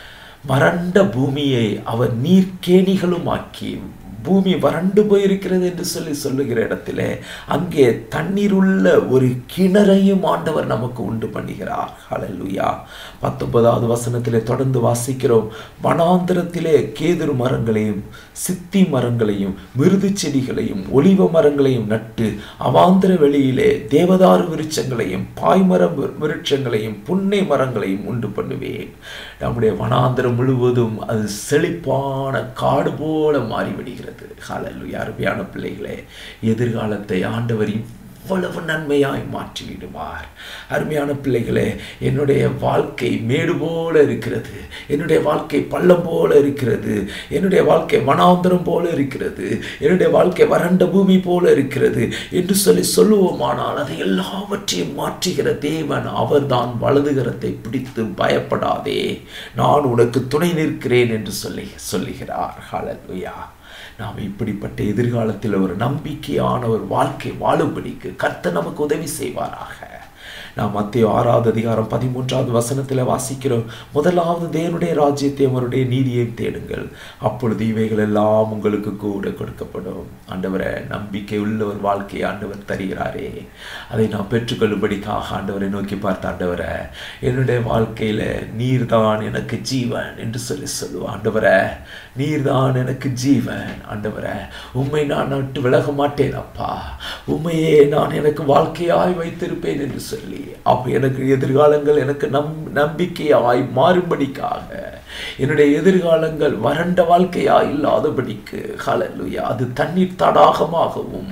வறண்ட பூமியை அவர் நீர்க்கேணிகளும் ஆக்கி பூமி வறண்டு போயிருக்கிறது என்று சொல்லி சொல்லுகிற இடத்திலே அங்கே தண்ணீர் உள்ள ஒரு கிணறையும் ஆண்டவர் நமக்கு உண்டு பண்ணுகிறார் ஹalleluya பத்தொன்பதாவது வசனத்திலே தொடர்ந்து வாசிக்கிறோம் வனாந்திரத்திலே கேதுரு மரங்களையும் சித்தி மரங்களையும் மிருது செடிகளையும் ஒலிவ மரங்களையும் நட்டு அவாந்திர வெளியிலே தேவதாரு விருட்சங்களையும் பாய்மர விருட்சங்களையும் புன்னை மரங்களையும் உண்டு பண்ணுவேன் நம்முடைய வனாந்திரம் முழுவதும் அது செழிப்பான காடு போல மாறிவிடுகிறது ஹalleluya அருமையான பிள்ளைகளே எதிர்காலத்தை ஆண்டவர் இவ்வளவு நன்மையாய் மாற்றி விடுவார் அருமையான பிள்ளைகளே என்னுடைய வாழ்க்கை மேடு போல இருக்கிறது என்னுடைய வாழ்க்கை பள்ளம் போல இருக்கிறது என்னுடைய வாழ்க்கை வனாந்தரம் போல இருக்கிறது என்னுடைய வாழ்க்கை வறண்ட பூமி போல இருக்கிறது என்று சொல்லி சொல்லுவோமானால் அதை எல்லாவற்றையும் மாற்றுகிற தேவன் அவர்தான் வலதுகரத்தை பிடித்து பயப்படாதே நான் உனக்கு துணை நிற்கிறேன் என்று சொல்லி சொல்லுகிறார் ஹalleluya நாம் இப்படிப்பட்ட எதிர்காலத்தில் ஒரு நம்பிக்கையான ஒரு வாழ்க்கை வாழும்படிக்கு கர்த்தர் நமக்கு உதவி செய்வாராக நாம் மத்திய ஆறாவது அதிகாரம் பதிமூன்றாவது வசனத்தில் வாசிக்கிறோம் முதலாவது தேவனுடைய ராஜ்யத்தையும் அவருடைய நீதியையும் தேடுங்கள் அப்பொழுது இவைகள் எல்லாம் உங்களுக்கு கூட கொடுக்கப்படும் ஆண்டவரை நம்பிக்கை உள்ள ஒரு வாழ்க்கையை ஆண்டவர் தருகிறாரே அதை நான் பெற்றுக்கொள்ளும்படிக்காக ஆண்டவரை நோக்கி பார்த்த ஆண்டவரை என்னுடைய வாழ்க்கையில் நீர்தான் எனக்கு ஜீவன் என்று சொல்லி சொல்லுவோம் ஆண்டவரை நீர்தான் எனக்கு ஜீவன் ஆண்டவரை உண்மை நான் நட்டு விலக மாட்டேன் அப்பா உண்மையே நான் எனக்கு வாழ்க்கையாய் வைத்திருப்பேன் என்று சொல்லி அப்போ எனக்கு எதிர்காலங்கள் எனக்கு நம் நம்பிக்கையாய் மாறும்படிக்காக என்னுடைய எதிர்காலங்கள் வறண்ட வாழ்க்கையா இல்லாதபடிக்கு ஹalleluya அது தண்ணீர் தடாகமாகவும்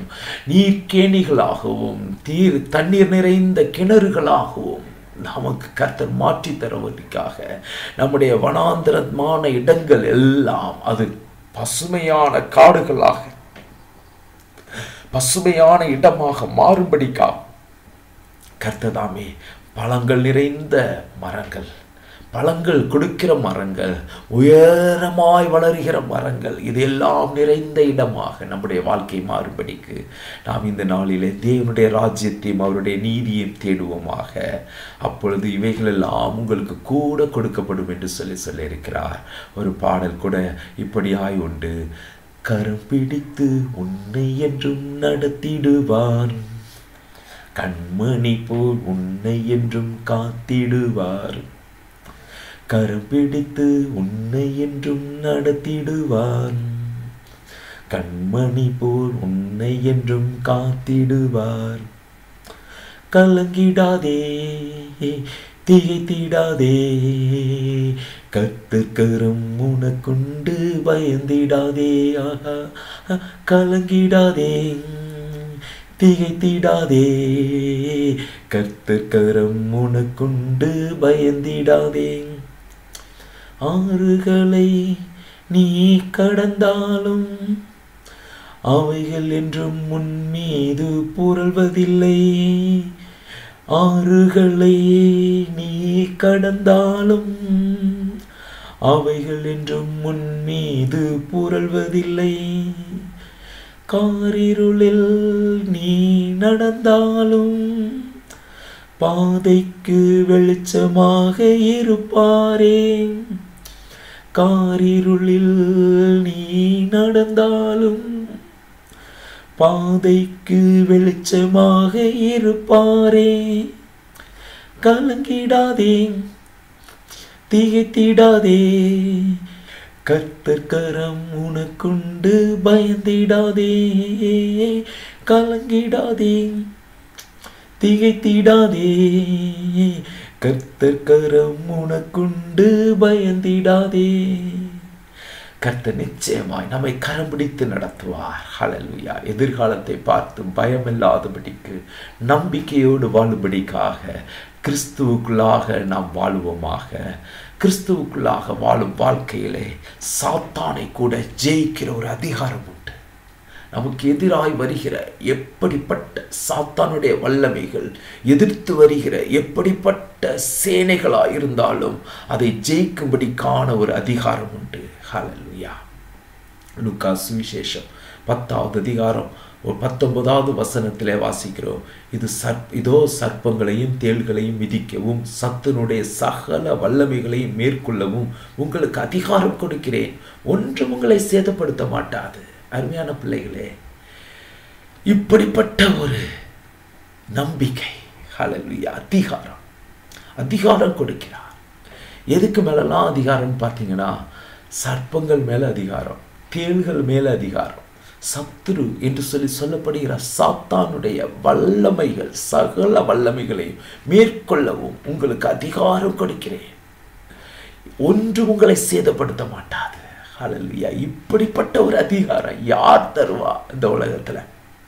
நீர்க்கேணிகளாகவும் தீர் தண்ணீர் நிறைந்த கிணறுகளாகவும் நமக்கு கர்த்தர் மாற்றி தருவதற்காக நம்முடைய வனாந்திரமான இடங்கள் எல்லாம் அது பசுமையான காடுகளாக பசுமையான இடமாக மாறும்படிக்காக கர்த்ததாமே பழங்கள் நிறைந்த மரங்கள் பழங்கள் கொடுக்கிற மரங்கள் உயரமாய் வளருகிற மரங்கள் இதெல்லாம் நிறைந்த இடமாக நம்முடைய வாழ்க்கை மாறுபடிக்கு நாம் இந்த நாளிலே தேவனுடைய ராஜ்யத்தையும் அவருடைய நீதியையும் தேடுவோமாக அப்பொழுது இவைகளெல்லாம் உங்களுக்கு கூட கொடுக்கப்படும் என்று சொல்லி சொல்லியிருக்கிறார் ஒரு பாடல் கூட இப்படியாய் உண்டு கரம் பிடித்து உன்னை என்றும் நடத்திடுவான் கண்மணி போல் உன்னை என்றும் காத்திடுவார் கரம் பிடித்து உன்னை என்றும் நடத்திடுவார் கண்மணி போல் உன்னை என்றும் காத்திடுவார் கலங்கிடாதே திகைத்திடாதே கத்துக்கரும் உனக்குண்டு பயந்திடாதே ஆஹா கலங்கிடாதே திகைத்திடாதே கர்த்தர்கரம் உனக்குண்டு பயந்திடாதே ஆறுகளை நீ கடந்தாலும் அவைகள் என்றும் முன் மீது புரள்வதில்லை ஆறுகளை நீ கடந்தாலும் அவைகள் என்றும் முன் மீது புரள்வதில்லை காரிருளில் நீ நடந்தாலும் பாதைக்கு வெளிச்சமாக இருப்பாரே காரிருளில் நீ நடந்தாலும் பாதைக்கு வெளிச்சமாக இருப்பாரே கலங்கிடாதே திகைத்திடாதே கர்த்தர் கரம் உனக்குண்டு பயந்திடாதே கலங்கிடாதே திகைத்திடாதே கர்த்தர் கரம் உனக்குண்டு பயந்திடாதே கர்த்தர் நிச்சயமாய் நம்மை கரம் பிடித்து நடத்துவார் ஹalleluya எதிர்காலத்தை பார்த்து பயமில்லாதபடிக்கு நம்பிக்கையோடு வாழும்படிக்காக கிறிஸ்துவுக்குள்ளாக நாம் வாழுவோமாக கிறிஸ்துவுக்குள்ளாக வாழும் வாழ்க்கையிலே சாத்தானை கூட ஜெயிக்கிற ஒரு அதிகாரம் உண்டு நமக்கு எதிராய் வருகிற எப்படிப்பட்ட சாத்தானுடைய வல்லமைகள் எதிர்த்து வருகிற எப்படிப்பட்ட சேனைகளாய் இருந்தாலும் அதை ஜெயிக்கும்படிக்கான ஒரு அதிகாரம் உண்டு ஹalleluya லுக்கா சுவிசேஷம் பத்தாவது அதிகாரம் ஒரு பத்தொன்பதாவது வசனத்திலே வாசிக்கிறோம் இது சர்ப் இதோ சர்ப்பங்களையும் தேள்களையும் மிதிக்கவும் சத்துனுடைய சகல வல்லமைகளையும் மேற்கொள்ளவும் உங்களுக்கு அதிகாரம் கொடுக்கிறேன் ஒன்றும் உங்களை சேதப்படுத்த மாட்டாது அருமையான பிள்ளைகளே இப்படிப்பட்ட ஒரு நம்பிக்கை ஹalleluya அதிகாரம் அதிகாரம் கொடுக்கிறார் எதுக்கு மேலெல்லாம் அதிகாரம்னு பார்த்தீங்கன்னா சர்ப்பங்கள் மேல அதிகாரம் தேள்கள் மேல அதிகாரம் சத்துரு என்று சொல்லி சொல்லப்படுகிற சாத்தானுடைய வல்லமைகள் சகல வல்லமைகளை மேற்கொள்ளவும் உங்களுக்கு அதிகாரம் கொடுக்கிறேன் ஒன்று உங்களை சேதப்படுத்த மாட்டாது ஹalleluya இப்படிப்பட்ட ஒரு அதிகாரம் யார் தருவா இந்த உலகத்துல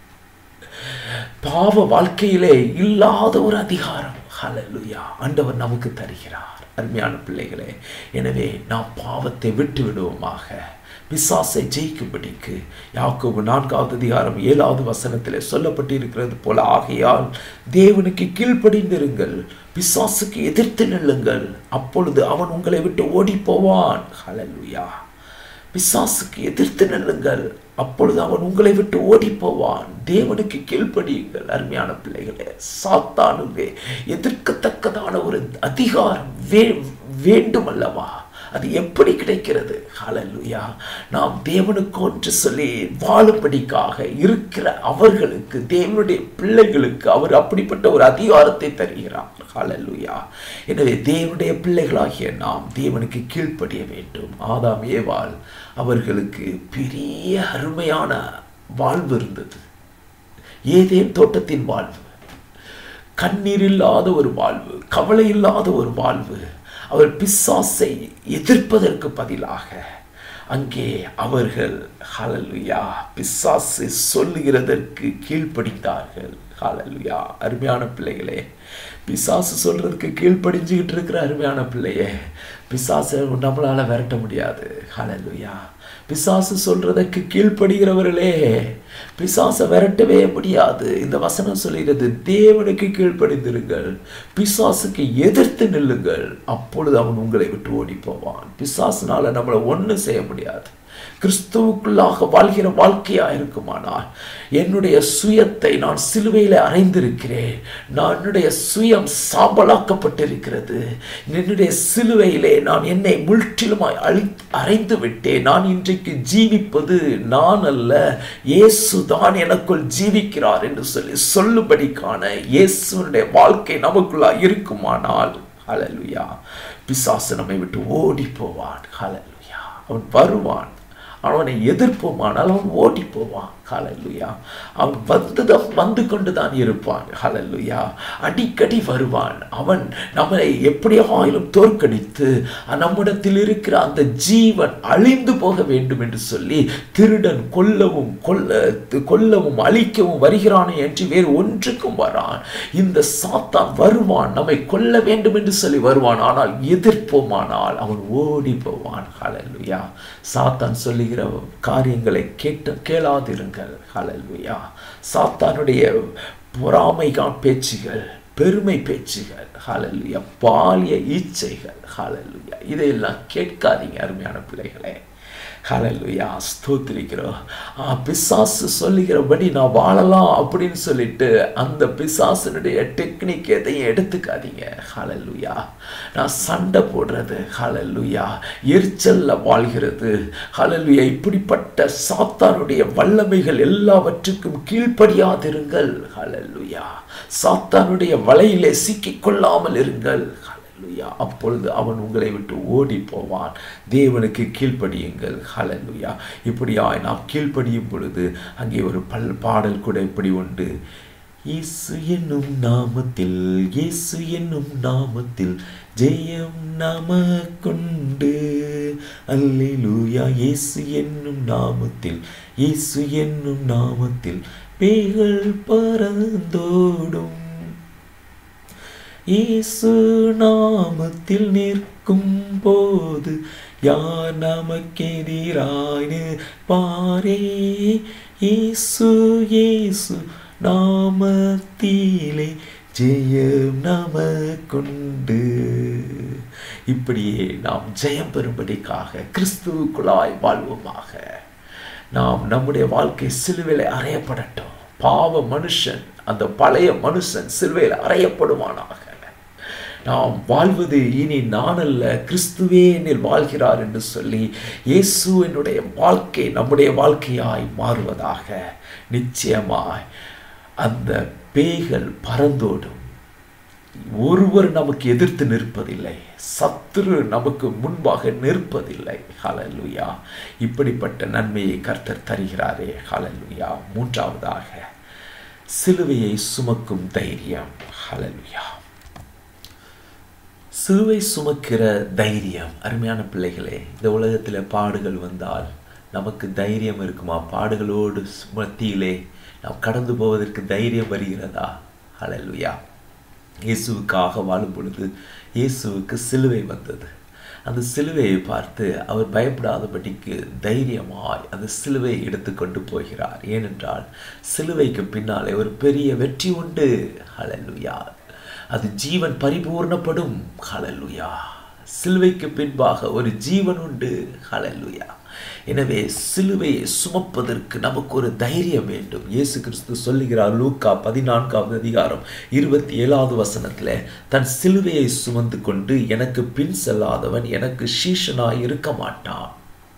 பாவ வாழ்க்கையிலே இல்லாத ஒரு அதிகாரம் ஹalleluya ஆண்டவர் நமக்கு தருகிறார் அருமையான பிள்ளைகளே எனவே நாம் பாவத்தை விட்டு விடுவோமாக பிசாசை ஜெயிக்கும்படிக்கு யாக்கோபு நான்காவது அதிகாரம் ஏழாவது வசனத்திலே சொல்லப்பட்டிருக்கிறது போல ஆகையால் தேவனுக்கு கீழ்ப்படிந்திருங்கள் பிசாசுக்கு எதிர்த்து நில்லுங்கள் அப்பொழுது அவன் உங்களை விட்டு ஓடி போவான் ஹalleluya பிசாசுக்கு எதிர்த்து நில்லுங்கள் அப்பொழுது அவன் உங்களை விட்டு ஓடி போவான் தேவனுக்கு கீழ்ப்படியுங்கள் அருமையான பிள்ளைகளே சாத்தானுவே எதிர்க்கத்தக்கதான ஒரு அதிகாரம் வே வேண்டும் அல்லவா அது எப்படி கிடைக்கிறது ஹalleluya நாம் தேவனுக்கு ஒன்று சொல்லி வாழும்படிக்காக இருக்கிற அவர்களுக்கு தேவனுடைய பிள்ளைகளுக்கு அவர் அப்படிப்பட்ட ஒரு அதிகாரத்தை தருகிறார் ஹalleluya எனவே தேவனுடைய பிள்ளைகளாகிய நாம் தேவனுக்கு கீழ்ப்படிய வேண்டும் ஆதாம் ஏவாள் அவர்களுக்கு பெரிய அருமையான வாழ்வு இருந்தது ஏதேன் தோட்டத்தின் வாழ்வு கண்ணீர் இல்லாத ஒரு வாழ்வு கவலை இல்லாத ஒரு வாழ்வு அவர் பிசாசை எதிர்ப்பதற்கு பதிலாக அங்கே அவர்கள் ஹalleluya பிசாசு சொல்லுகிறதற்கு கீழ்ப்படிந்தார்கள் ஹalleluya அருமையான பிள்ளைகளே பிசாசு சொல்றதுக்கு கீழ்ப்படிஞ்சுக்கிட்டு இருக்கிற அருமையான பிள்ளையே பிசாசை நம்மளால விரட்ட முடியாது ஹalleluya பிசாசு சொல்றதற்கு கீழ்ப்படுகிறவர்களே பிசாசை விரட்டவே முடியாது இந்த வசனம் சொல்கிறது தேவனுக்கு கீழ்ப்படிந்திருங்கள் பிசாசுக்கு எதிர்த்து நில்லுங்கள் அப்பொழுது அவன் உங்களை விட்டு ஓடி போவான் பிசாசுனால நம்மளை ஒன்றும் செய்ய முடியாது கிறிஸ்துவுக்குள்ளாக வாழ்கிற வாழ்க்கையா இருக்குமானால் என்னுடைய சுயத்தை நான் சிலுவையில் அறைந்திருக்கிறேன் நான் என்னுடைய சுயம் சாம்பலாக்கப்பட்டிருக்கிறது என்னுடைய சிலுவையிலே நான் என்னை முற்றிலுமாய் அழி அறைந்து விட்டேன் நான் இன்றைக்கு ஜீவிப்பது நான் அல்ல இயேசு தான் எனக்குள் ஜீவிக்கிறார் என்று சொல்லி சொல்லும்படிக்கான இயேசுனுடைய வாழ்க்கை நமக்குள்ளா இருக்குமானால் ஹalleluya பிசாசு நம்மை விட்டு ஓடி போவான் ஹalleluya அவன் வருவான் அவனை எதிர்ப்போமானால் அவன் ஓடி போவான் ஹalleluya அவன் வந்துதான் வந்து கொண்டு தான் இருப்பான் ஹalleluya அடிக்கடி வருவான் அவன் நம்மை எப்படியாயிலும் தோற்கடித்து நம்மிடத்தில் இருக்கிற அந்த ஜீவன் அழிந்து போக வேண்டும் என்று சொல்லி திருடன் கொல்லவும் கொல்ல கொல்லவும் அழிக்கவும் வருகிறானே என்று வேறு ஒன்றுக்கும் வரான் இந்த சாத்தான் வருவான் நம்மை கொல்ல வேண்டும் என்று சொல்லி வருவான் ஆனால் எதிர்ப்போமானால் அவன் ஓடி போவான் ஹalleluya சாத்தான் சொல்லுகிற காரியங்களை கேட்டு கேளாதிருங்கள் ஹalleluya சாத்தானுடைய பொறாமைகான் பேச்சுகள் பெருமை பேச்சுகள் ஹalleluya பாலிய ஈச்சைகள் ஹalleluya இதையெல்லாம் கேட்காதீங்க அருமையான பிள்ளைகளே ஹalleluya ஸ்தோத்திரிக்கிறோம் ஆ பிசாசு சொல்லுகிறபடி நான் வாழலாம் அப்படின்னு சொல்லிட்டு அந்த பிசாசனுடைய டெக்னிக் எதையும் எடுத்துக்காதீங்க ஹalleluya நான் சண்டை போடுறது ஹalleluya எரிச்சல்ல வாழ்கிறது ஹalleluya இப்படிப்பட்ட சாத்தானுடைய வல்லமைகள் எல்லாவற்றுக்கும் கீழ்ப்படியாதிருங்கள் ஹalleluya சாத்தானுடைய வலையிலே சிக்கிக் கொள்ளாமல் இருங்கள் ஹalleluya அப்பொழுது அவன் உங்களை விட்டு ஓடி போவான் தேவனுக்கு கீழ்ப்படியுங்கள் ஹalleluya இப்படியாய் நாம் கீழ்ப்படியும் பொழுது அங்கே ஒரு பல் பாடல் கூட இப்படி உண்டு இயேசு என்னும் நாமத்தில் இயேசு என்னும் நாமத்தில் ஜெயம் நமக்குண்டு அல்லேலூயா இயேசு என்னும் நாமத்தில் இயேசு என்னும் நாமத்தில் பேய்கள் பறந்தோடும் இயேசு நாமத்தில் நிற்கும் போது யார் நமக்கெதிராய் பாரே இயேசு இயேசு நாமத்திலே ஜெயம் நமக்குண்டு இப்படியே நாம் ஜெயம் பெறும்படிக்காக கிறிஸ்துவுக்குள்ளாய் வாழ்வோமாக நாம் நம்முடைய வாழ்க்கை சிலுவையில் அறையப்படட்டும் பாவ மனுஷன் அந்த பழைய மனுஷன் சிலுவையில் அறையப்படுவானாக நாம் வாழ்வது இனி நான் அல்ல கிறிஸ்துவே என்னில் வாழ்கிறார் என்று சொல்லி இயேசு என்னுடைய வாழ்க்கை நம்முடைய வாழ்க்கையாய் மாறுவதாக நிச்சயமாய் அந்த பேய்கள் பறந்தோடும் ஒருவர் நமக்கு எதிர்த்து நிற்பதில்லை சத்துரு நமக்கு முன்பாக நிற்பதில்லை ஹலலுயா இப்படிப்பட்ட நன்மையை கர்த்தர் தருகிறாரே ஹலலுயா மூன்றாவதாக சிலுவையை சுமக்கும் தைரியம் ஹலலுயா சிலுவை சுமக்கிற தைரியம் அருமையான பிள்ளைகளே இந்த உலகத்தில் பாடுகள் வந்தால் நமக்கு தைரியம் இருக்குமா பாடுகளோடு மத்தியிலே நாம் கடந்து போவதற்கு தைரியம் வருகிறதா ஹலலுயா இயேசுவுக்காக வாழும் பொழுது இயேசுவுக்கு சிலுவை வந்தது அந்த சிலுவையை பார்த்து அவர் பயப்படாதபடிக்கு தைரியமாய் அந்த சிலுவையை எடுத்துக்கொண்டு போகிறார் ஏனென்றால் சிலுவைக்கு பின்னாலே ஒரு பெரிய வெற்றி உண்டு ஹலலுயா அது ஜீவன் பரிபூர்ணப்படும் ஹலலுயா சிலுவைக்கு பின்பாக ஒரு ஜீவன் உண்டு ஹலலுயா எனவே சிலுவையை சுமப்பதற்கு நமக்கு ஒரு தைரியம் வேண்டும் இயேசு கிறிஸ்து சொல்லுகிறார் லூக்கா பதினான்காவது அதிகாரம் இருபத்தி ஏழாவது வசனத்தில் தன் சிலுவையை சுமந்து கொண்டு எனக்கு பின் செல்லாதவன் எனக்கு சீஷனாய் இருக்க மாட்டான்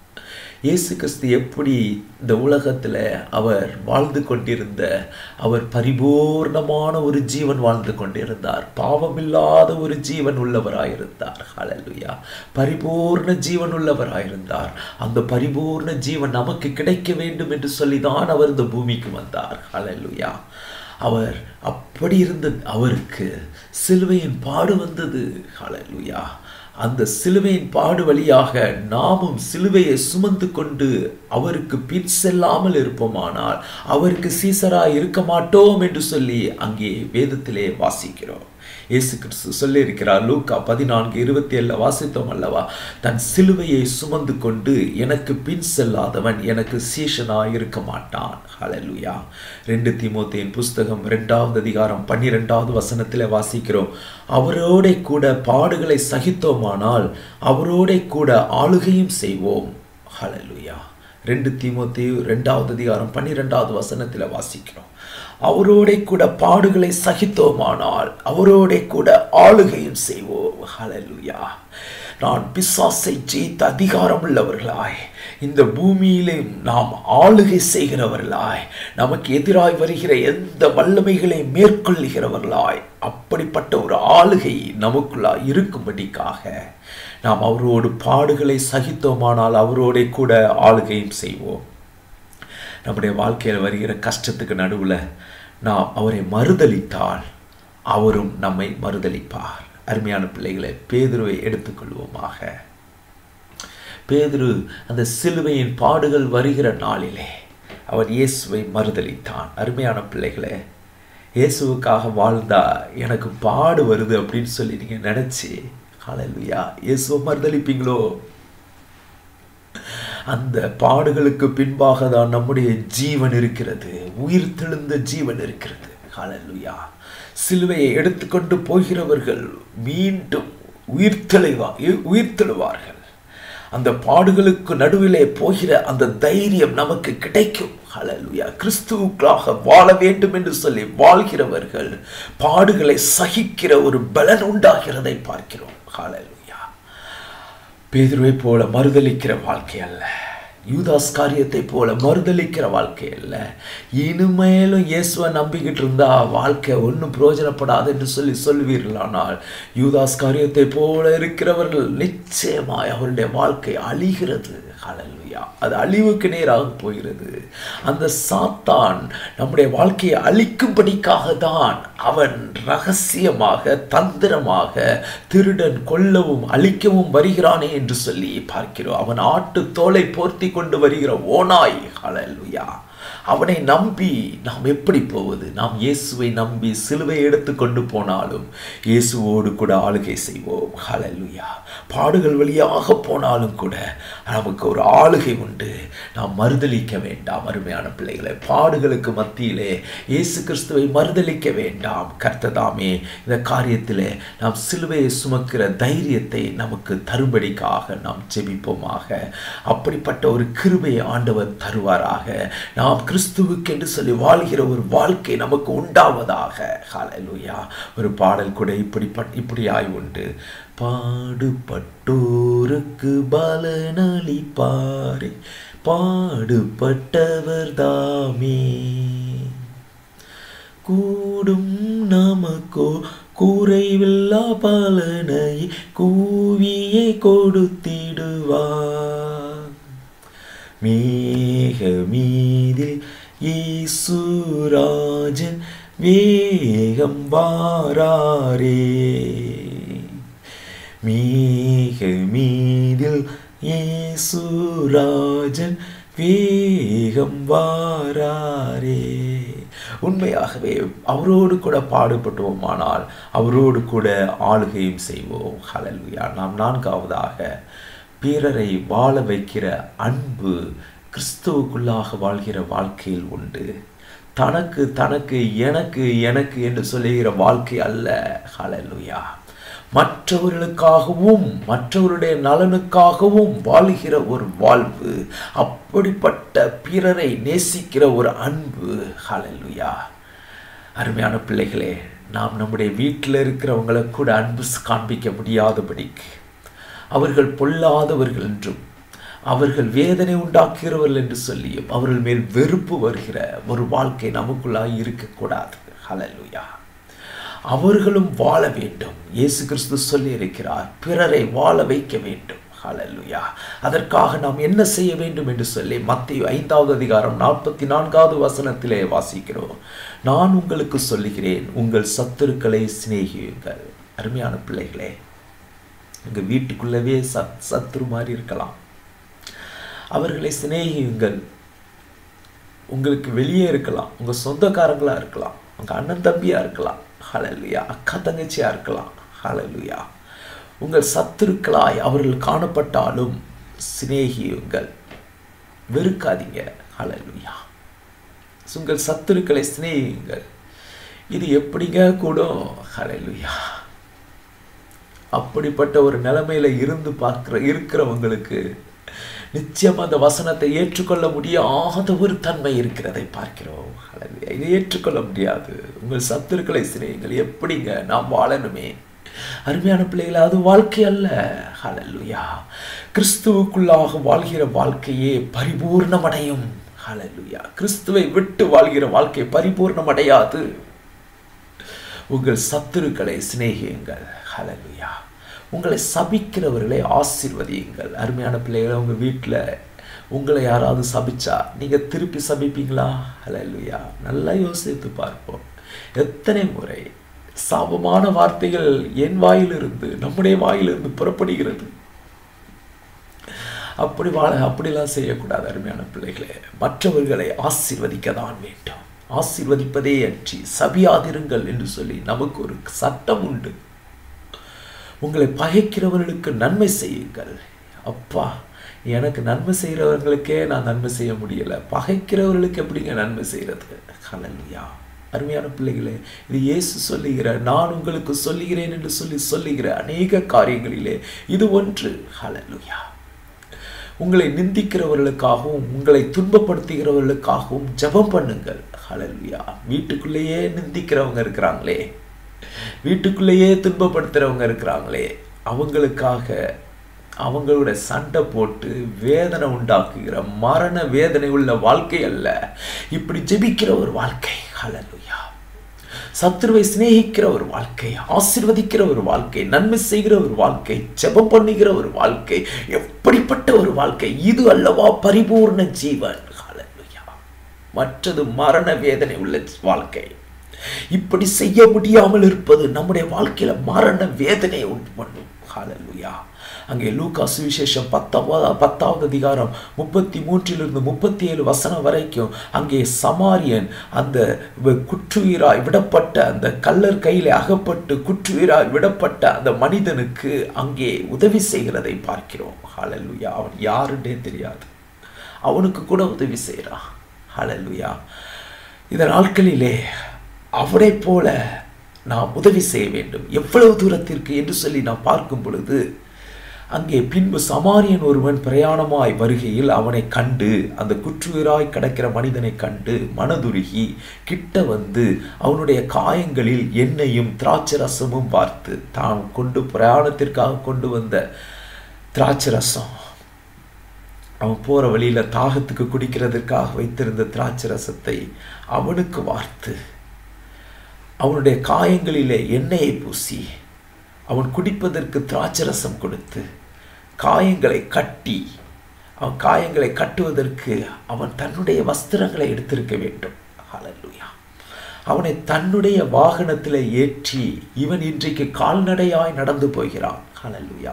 இயேசு கிறிஸ்து எப்படி இந்த உலகத்தில் அவர் வாழ்ந்து கொண்டிருந்த அவர் பரிபூர்ணமான ஒரு ஜீவன் வாழ்ந்து கொண்டிருந்தார் பாவமில்லாத ஒரு ஜீவன் உள்ளவராயிருந்தார் ஹலலுயா பரிபூர்ண ஜீவன் உள்ளவராயிருந்தார் அந்த பரிபூர்ண ஜீவன் நமக்கு கிடைக்க வேண்டும் என்று சொல்லிதான் அவர் இந்த பூமிக்கு வந்தார் ஹலலுயா அவர் அப்படி இருந்த அவருக்கு சிலுவையின் பாடு வந்தது ஹலலுயா அந்த சிலுவையின் பாடு வழியாக நாமும் சிலுவையை சுமந்து கொண்டு அவருக்கு பின் செல்லாமல் இருப்போமானால் அவருக்கு சீசராய் இருக்க மாட்டோம் என்று சொல்லி அங்கே வேதத்திலே வாசிக்கிறோம் இயேசு கிறிஸ்து சொல்லியிருக்கிறார் லூக்கா பதினான்கு இருபத்தி ஏழுல வாசித்தோம் அல்லவா தன் சிலுவையை சுமந்து கொண்டு எனக்கு பின் செல்லாதவன் எனக்கு சீஷனாய் இருக்க மாட்டான் ஹலலுயா ரெண்டு திமுத்தியின் புஸ்தகம் ரெண்டாவது அதிகாரம் பன்னிரெண்டாவது வசனத்தில் வாசிக்கிறோம் அவரோட கூட பாடுகளை சகித்தோமானால் அவரோட கூட ஆளுகையும் செய்வோம் ஹலலுயா ரெண்டு தீமோத்தி ரெண்டாவது அதிகாரம் பன்னிரெண்டாவது வசனத்தில் வாசிக்கிறோம் அவரோட கூட பாடுகளை சகித்தோமானால் அவரோட கூட ஆளுகையும் செய்வோம் ஹலலுயா நான் பிசாசை ஜெயித்த அதிகாரம் உள்ளவர்களாய் இந்த பூமியிலே நாம் ஆளுகை செய்கிறவர்களாய் நமக்கு எதிராய் வருகிற எந்த வல்லமைகளை மேற்கொள்ளுகிறவர்களாய் அப்படிப்பட்ட ஒரு ஆளுகை நமக்குள்ளாய் இருக்கும்படிக்காக நாம் அவரோடு பாடுகளை சகித்தோமானால் அவரோட கூட ஆளுகையும் செய்வோம் நம்முடைய வாழ்க்கையில் வருகிற கஷ்டத்துக்கு நடுவில் நாம் அவரை மறுதலித்தால் அவரும் நம்மை மறுதலிப்பார் அருமையான பிள்ளைகளை பேதுருவை எடுத்துக்கொள்வோமாக பேதுரு அந்த சிலுவையின் பாடுகள் வருகிற நாளிலே அவர் இயேசுவை மறுதலித்தான் அருமையான பிள்ளைகளே இயேசுவுக்காக வாழ்ந்தா எனக்கு பாடு வருது அப்படின்னு சொல்லி நீங்கள் நினச்சி ஹalleluya இயேசுவை மறுதலிப்பீங்களோ அந்த பாடுகளுக்கு பின்பாக தான் நம்முடைய ஜீவன் இருக்கிறது உயிர் தெழுந்த ஜீவன் இருக்கிறது ஹalleluya சிலுவையை எடுத்துக்கொண்டு போகிறவர்கள் மீண்டும் உயிர் தெளிவா உயிர் தெழுவார்கள் அந்த பாடுகளுக்கு நடுவிலே போகிற அந்த தைரியம் நமக்கு கிடைக்கும் ஹalleluya கிறிஸ்துவுக்காக வாழ வேண்டும் என்று சொல்லி வாழ்கிறவர்கள் பாடுகளை சகிக்கிற ஒரு பலன் உண்டாகிறதை பார்க்கிறோம் ஹalleluya பேதுருவை போல மறுதலிக்கிற வாழ்க்கை அல்ல யூதாஸ் காரியத்தை போல மறுதலிக்கிற வாழ்க்கை அல்ல இனிமேலும் இயேசுவை நம்பிக்கிட்டு இருந்தா வாழ்க்கை ஒன்றும் பிரயோஜனப்படாது என்று சொல்லி சொல்வீர்களானால் யூதாஸ் காரியத்தை போல இருக்கிறவர்கள் நிச்சயமாய் அவருடைய வாழ்க்கை அழிகிறது ஹalleluya அது அழிவுக்கு நேராக போகிறது அந்த சாத்தான் நம்முடைய வாழ்க்கையை அழிக்கும்படிக்காக தான் அவன் ரகசியமாக தந்திரமாக திருடன் கொல்லவும் அழிக்கவும் வருகிறானே என்று சொல்லி பார்க்கிறோம் அவன் ஆட்டு தோலை போர்த்தி கொண்டு வருகிற ஓனாய் ஹalleluya அவனை நம்பி நாம் எப்படி போவது நாம் இயேசுவை நம்பி சிலுவை எடுத்து கொண்டு போனாலும் இயேசுவோடு கூட ஆளுகை செய்வோம் ஹalleluya பாடுகள் வழியாக போனாலும் கூட நமக்கு ஒரு ஆளுகை உண்டு நாம் மறுதலிக்க வேண்டாம் அருமையான பிள்ளைகளை பாடுகளுக்கு மத்தியிலே இயேசு கிறிஸ்துவை மறுதலிக்க வேண்டாம் கர்த்ததாமே இந்த காரியத்திலே நாம் சிலுவையை சுமக்கிற தைரியத்தை நமக்கு தரும்படிக்காக நாம் ஜெபிப்போமாக அப்படிப்பட்ட ஒரு கிருபையை ஆண்டவர் தருவாராக நாம் கிறிஸ்துவுக்கு என்று சொல்லி வாழ்கிற ஒரு வாழ்க்கை நமக்கு உண்டாவதாக ஹalleluya ஒரு பாடல் கூட இப்படி இப்படியாய் உண்டு பாடுபட்டோருக்கு பலனளிப்பாரே பாடுபட்டவர் தாமே கூடும் நமக்கோ குறைவில்லா பலனை கூவியே கொடுத்திடுவார் மேக மீதில் ஈசுராஜன் வேகம் வாராரே மேக மீதில் ஈசுராஜன் வேகம் வாராரே உண்மையாகவே அவரோடு கூட பாடுபட்டுவோமானால் அவரோடு கூட ஆளுகையும் செய்வோம் ஹalleluya நாம் நான்காவதாக பிறரை வாழ வைக்கிற அன்பு கிறிஸ்துவுக்குள்ளாக வாழ்கிற வாழ்க்கையில் உண்டு தனக்கு தனக்கு எனக்கு எனக்கு என்று சொல்லுகிற வாழ்க்கை அல்ல ஹalleluya மற்றவர்களுக்காகவும் மற்றவருடைய நலனுக்காகவும் வாழ்கிற ஒரு வாழ்வு அப்படிப்பட்ட பிறரை நேசிக்கிற ஒரு அன்பு ஹalleluya அருமையான பிள்ளைகளே நாம் நம்முடைய வீட்டில் இருக்கிறவங்களை கூட அன்பு காண்பிக்க முடியாதபடிக்கு அவர்கள் பொல்லாதவர்கள் என்றும் அவர்கள் வேதனை உண்டாக்குகிறவர்கள் என்று சொல்லியும் அவர்கள் மேல் வெறுப்பு வருகிற ஒரு வாழ்க்கை நமக்குள்ளாக இருக்கக்கூடாது ஹalleluya அவர்களும் வாழ வேண்டும் இயேசு கிறிஸ்து சொல்லி இருக்கிறார் பிறரை வாழ வைக்க வேண்டும் ஹalleluya அதற்காக நாம் என்ன செய்ய வேண்டும் என்று சொல்லி மத்திய ஐந்தாவது அதிகாரம் நாற்பத்தி நான்காவது வசனத்திலே வாசிக்கிறோம் நான் உங்களுக்கு சொல்லுகிறேன் உங்கள் சத்துருக்களை சிநேகியுங்கள் அருமையான பிள்ளைகளே உங்கள் வீட்டுக்குள்ளவே சத் சத்துரு மாதிரி இருக்கலாம் அவர்களை சிநேகியுங்கள் உங்களுக்கு வெளியே இருக்கலாம் உங்கள் சொந்தக்காரங்களாக இருக்கலாம் உங்கள் அண்ணன் தம்பியாக இருக்கலாம் ஹலலுயா அக்கா தங்கச்சியாக இருக்கலாம் ஹலலுயா உங்கள் சத்துருக்களாய் அவர்கள் காணப்பட்டாலும் சிநேகியுங்கள் வெறுக்காதீங்க ஹலலுயா உங்கள் சத்துருக்களை சிநேகியுங்கள் இது எப்படிங்க கூடும் ஹலலுயா அப்படிப்பட்ட ஒரு நிலைமையில இருந்து பார்க்குற இருக்கிறவங்களுக்கு நிச்சயம் அந்த வசனத்தை ஏற்றுக்கொள்ள முடியாத ஒரு தன்மை இருக்கிறதை பார்க்கிறோம் இதை ஏற்றுக்கொள்ள முடியாது உங்கள் சத்துருக்களை சிறையுங்கள் எப்படிங்க நாம் வாழணுமே அருமையான பிள்ளைகளை அது வாழ்க்கை அல்ல ஹலல்லுயா கிறிஸ்துவுக்குள்ளாக வாழ்கிற வாழ்க்கையே பரிபூர்ணமடையும் ஹலல்லுயா கிறிஸ்துவை விட்டு வாழ்கிற வாழ்க்கை பரிபூர்ணமடையாது உங்கள் சத்துருக்களை சிநேகியுங்கள் ஹலலுயா உங்களை சபிக்கிறவர்களை ஆசிர்வதியுங்கள் அருமையான பிள்ளைகளை உங்கள் வீட்டில் உங்களை யாராவது சபிச்சா நீங்கள் திருப்பி சபிப்பீங்களா ஹalleluya நல்லா யோசித்து பார்ப்போம் எத்தனை முறை சாபமான வார்த்தைகள் என் வாயிலிருந்து நம்முடைய வாயிலிருந்து புறப்படுகிறது அப்படி வாழ அப்படிலாம் செய்யக்கூடாது அருமையான பிள்ளைகளே மற்றவர்களை ஆசீர்வதிக்க தான் வேண்டும் ஆசீர்வதிப்பதே அன்றி சபியாதிருங்கள் என்று சொல்லி நமக்கு ஒரு சட்டம் உண்டு உங்களை பகைக்கிறவர்களுக்கு நன்மை செய்யுங்கள் அப்பா எனக்கு நன்மை செய்கிறவர்களுக்கே நான் நன்மை செய்ய முடியல பகைக்கிறவர்களுக்கு எப்படிங்க நன்மை செய்கிறது ஹalleluya அருமையான பிள்ளைகளே இது இயேசு சொல்லுகிற நான் உங்களுக்கு சொல்லுகிறேன் என்று சொல்லி சொல்லுகிற அநேக காரியங்களிலே இது ஒன்று ஹalleluya உங்களை நிந்திக்கிறவர்களுக்காகவும் உங்களை துன்பப்படுத்துகிறவர்களுக்காகவும் ஜெபம் பண்ணுங்கள் ஹalleluya வீட்டுக்குள்ளேயே நிந்திக்கிறவங்க இருக்கிறாங்களே வீட்டுக்குள்ளேயே துன்பப்படுத்துகிறவங்க இருக்கிறாங்களே அவங்களுக்காக அவங்களோட சண்டை போட்டு வேதனை உண்டாக்குகிற மரண வேதனை உள்ள வாழ்க்கை அல்ல இப்படி ஜெபிக்கிற ஒரு வாழ்க்கை ஹalleluya சத்துருவை சிநேகிக்கிற ஒரு வாழ்க்கை ஆசிர்வதிக்கிற ஒரு வாழ்க்கை நன்மை செய்கிற ஒரு வாழ்க்கை ஜெபம் பண்ணுகிற ஒரு வாழ்க்கை எப்படிப்பட்ட ஒரு வாழ்க்கை இது அல்லவா பரிபூர்ண ஜீவன் ஹalleluya மற்றது மரண வேதனை உள்ள வாழ்க்கை இப்படி செய்ய முடியாமல் இருப்பது நம்முடைய வாழ்க்கையில மரண வேதனையை உண்டு பண்ணும் ஹalleluya அங்கே லூக்கா சுவிசேஷம் பத்தாவது பத்தாவது அதிகாரம் முப்பத்தி மூன்றிலிருந்து முப்பத்தி ஏழு வசனம் வரைக்கும் அங்கே சமாரியன் அந்த வ- குற்றுயிராய் விடப்பட்ட அந்த கல்லர் கையிலே அகப்பட்டு குற்றுயிராய் விடப்பட்ட அந்த மனிதனுக்கு அங்கே உதவி செய்கிறதை பார்க்கிறோம் ஹalleluya அவன் யாருன்னே தெரியாது அவனுக்கு கூட உதவி செய்கிறான் ஹalleluya இந்த நாட்களிலே அவனைப் போல நாம் உதவி செய்ய வேண்டும் எவ்வளவு தூரத்திற்கு என்று சொல்லி நாம் பார்க்கும் பொழுது அங்கே பின்பு சமாரியன் ஒருவன் பிரயாணமாய் வருகையில் அவனை கண்டு அந்த குற்றுயிராய் கிடக்கிற மனிதனை கண்டு மனதுருகி கிட்ட வந்து அவனுடைய காயங்களில் எண்ணெயும் திராட்சை ரசமும் பார்த்து தான் கொண்டு பிரயாணத்திற்காக கொண்டு வந்த திராட்சை ரசம் அவன் போற வழியில தாகத்துக்கு குடிக்கிறதுக்காக வைத்திருந்த திராட்சை ரசத்தை அவனுக்கு வார்த்து அவனுடைய காயங்களிலே எண்ணெயை பூசி அவன் குடிப்பதற்கு திராட்சை ரசம் கொடுத்து காயங்களை கட்டி அவன் காயங்களை கட்டுவதற்கு அவன் தன்னுடைய வஸ்திரங்களை எடுத்திருக்க வேண்டும் ஹalleluya அவனை தன்னுடைய வாகனத்தில் ஏற்றி இவன் இன்றைக்கு கால்நடையாய் நடந்து போகிறான் ஹalleluya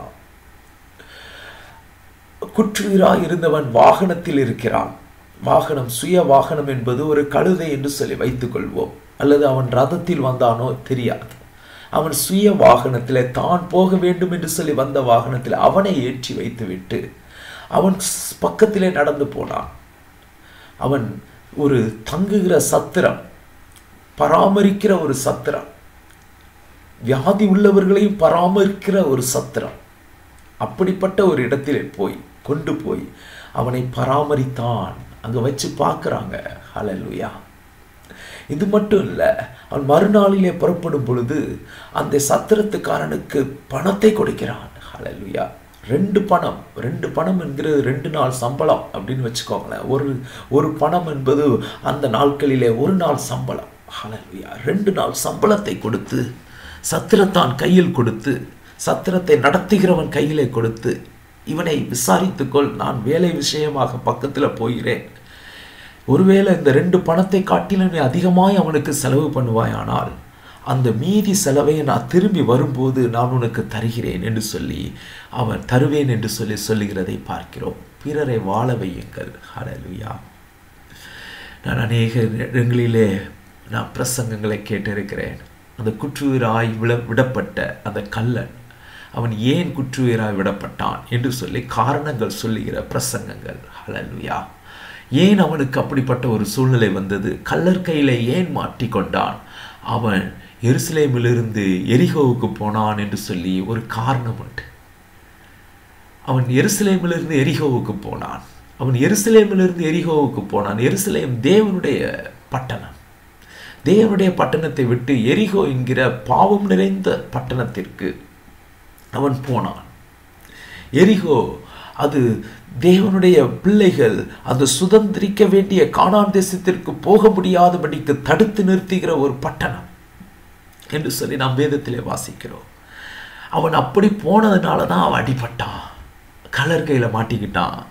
குற்றுயிராய் இருந்தவன் வாகனத்தில் இருக்கிறான் வாகனம் சுய வாகனம் என்பது ஒரு கழுதை என்று சொல்லி வைத்துக் கொள்வோம் அல்லது அவன் ரதத்தில் வந்தானோ தெரியாது அவன் சுய வாகனத்தில் தான் போக வேண்டும் என்று சொல்லி வந்த வாகனத்தில் அவனை ஏற்றி வைத்துவிட்டு அவன் ஸ்- பக்கத்திலே நடந்து போனான் அவன் ஒரு தங்குகிற சத்திரம் பராமரிக்கிற ஒரு சத்திரம் வியாதி உள்ளவர்களையும் பராமரிக்கிற ஒரு சத்திரம் அப்படிப்பட்ட ஒரு இடத்திலே போய் கொண்டு போய் அவனை பராமரித்தான் அங்க வச்சு பார்க்குறாங்க ஹalleluya இது மட்டும் இல்லை அவன் மறுநாளிலே புறப்படும் பொழுது அந்த சத்திரத்துக்காரனுக்கு பணத்தை கொடுக்கிறான் ஹalleluya ரெண்டு பணம் ரெண்டு பணம் என்கிறது ரெண்டு நாள் சம்பளம் அப்படின்னு வச்சுக்கோங்களேன் ஒரு ஒரு பணம் என்பது அந்த நாட்களிலே ஒரு நாள் சம்பளம் ஹalleluya ரெண்டு நாள் சம்பளத்தை கொடுத்து சத்திரத்தான் கையில் கொடுத்து சத்திரத்தை நடத்துகிறவன் கையிலே கொடுத்து இவனை விசாரித்துக்கொள் நான் வேலை விஷயமாக பக்கத்தில் போகிறேன் ஒருவேளை இந்த ரெண்டு பணத்தை காட்டிலும் நீ அதிகமாய் அவனுக்கு செலவு பண்ணுவாயானால் அந்த மீதி செலவை நான் திரும்பி வரும்போது நான் உனக்கு தருகிறேன் என்று சொல்லி அவன் தருவேன் என்று சொல்லி சொல்லுகிறதை பார்க்கிறோம் பிறரை வாழ வையுங்கள் ஹalleluya நான் அநேக இடங்களிலே நான் பிரசங்கங்களை கேட்டிருக்கிறேன் அந்த குற்றுயிராய் விட விடப்பட்ட அந்த கல்லன் அவன் ஏன் குற்றுயிராய் விடப்பட்டான் என்று சொல்லி காரணங்கள் சொல்லுகிற பிரசங்கங்கள் ஹalleluya ஏன் அவனுக்கு அப்படிப்பட்ட ஒரு சூழ்நிலை வந்தது கல்லர் கையில ஏன் மாட்டிக்கொண்டான் அவன் எருசலேமிலிருந்து எரிகோவுக்கு போனான் என்று சொல்லி ஒரு காரணம் உண்டு அவன் எருசலேமிலிருந்து எரிகோவுக்கு போனான் அவன் எருசலேமிலிருந்து எரிகோவுக்கு போனான் எருசலேம் தேவனுடைய பட்டணம் தேவனுடைய பட்டணத்தை விட்டு எரிகோ என்கிற பாவம் நிறைந்த பட்டணத்திற்கு அவன் போனான் எரிகோ அது தேவனுடைய பிள்ளைகள் அது சுதந்திரிக்க வேண்டிய கானான் தேசத்திற்கு போக முடியாதபடிக்கு தடுத்து நிறுத்துகிற ஒரு பட்டணம் என்று சொல்லி நாம் வேதத்திலே வாசிக்கிறோம் அவன் அப்படி போனதுனால தான் அவன் அடிபட்டான் கலர் கையில் மாட்டிக்கிட்டான்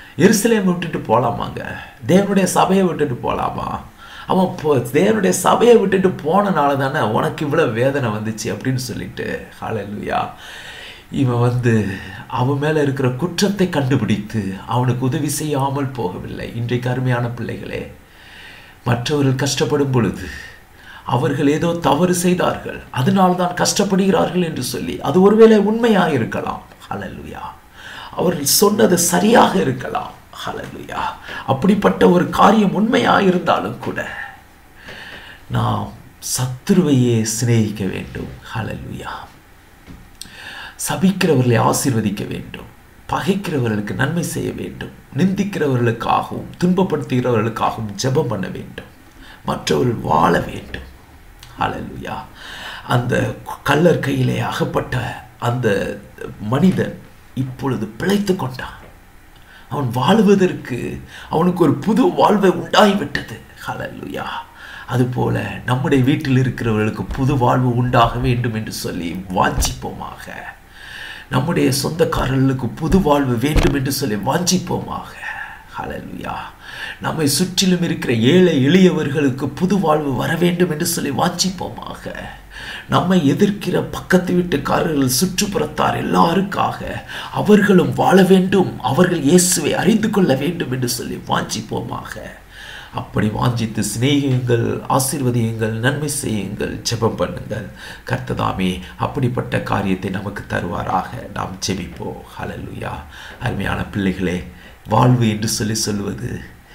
எருசலேம் விட்டுட்டு போகலாமாங்க தேவனுடைய சபையை விட்டுட்டு போகலாமா அவன் போ தேவனுடைய சபையை விட்டுட்டு போனனால தானே உனக்கு இவ்வளோ வேதனை வந்துச்சு அப்படின்னு சொல்லிட்டு ஹalleluya இவன் வந்து அவன் மேலே இருக்கிற குற்றத்தை கண்டுபிடித்து அவனுக்கு உதவி செய்யாமல் போகவில்லை இன்றைக்கு அருமையான பிள்ளைகளே மற்றவர்கள் கஷ்டப்படும் பொழுது அவர்கள் ஏதோ தவறு செய்தார்கள் அதனால் தான் கஷ்டப்படுகிறார்கள் என்று சொல்லி அது ஒருவேளை உண்மையாக இருக்கலாம் ஹalleluya அவர்கள் சொன்னது சரியாக இருக்கலாம் ஹalleluya அப்படிப்பட்ட ஒரு காரியம் உண்மையாக இருந்தாலும் கூட நாம் சத்துருவையே சிநேகிக்க வேண்டும் ஹalleluya சபிக்கிறவர்களை ஆசீர்வதிக்க வேண்டும் பகைக்கிறவர்களுக்கு நன்மை செய்ய வேண்டும் நிந்திக்கிறவர்களுக்காகவும் துன்பப்படுத்துகிறவர்களுக்காகவும் ஜெபம் பண்ண வேண்டும் மற்றவர்கள் வாழ வேண்டும் ஹalleluya அந்த கள்ளர் கையிலே அகப்பட்ட அந்த மனிதன் இப்பொழுது பிழைத்து கொண்டான் அவன் வாழுவதற்கு அவனுக்கு ஒரு புது வாழ்வை உண்டாகிவிட்டது ஹalleluya அதுபோல நம்முடைய வீட்டில் இருக்கிறவர்களுக்கு புது வாழ்வு உண்டாக வேண்டும் என்று சொல்லி வாஞ்சிப்போமாக நம்முடைய சொந்தக்காரர்களுக்கு புது வாழ்வு வேண்டும் என்று சொல்லி வாஞ்சிப்போமாக ஹalleluya நம்மை சுற்றிலும் இருக்கிற ஏழை எளியவர்களுக்கு புது வாழ்வு வர வேண்டும் என்று சொல்லி வாஞ்சிப்போமாக நம்மை எதிர்க்கிற பக்கத்து வீட்டுக்காரர்கள் சுற்றுப்புறத்தார் எல்லாருக்காக அவர்களும் வாழ வேண்டும் அவர்கள் இயேசுவை அறிந்து கொள்ள வேண்டும் என்று சொல்லி வாஞ்சிப்போமாக அப்படி வாஞ்சித்து சிநேகியுங்கள் ஆசீர்வதியுங்கள் நன்மை செய்யுங்கள் ஜெபம் பண்ணுங்கள் கர்த்ததாமே அப்படிப்பட்ட காரியத்தை நமக்கு தருவாராக நாம் ஜெபிப்போம் ஹalleluya அருமையான பிள்ளைகளே வாழ்வு என்று சொல்லி சொல்லுவது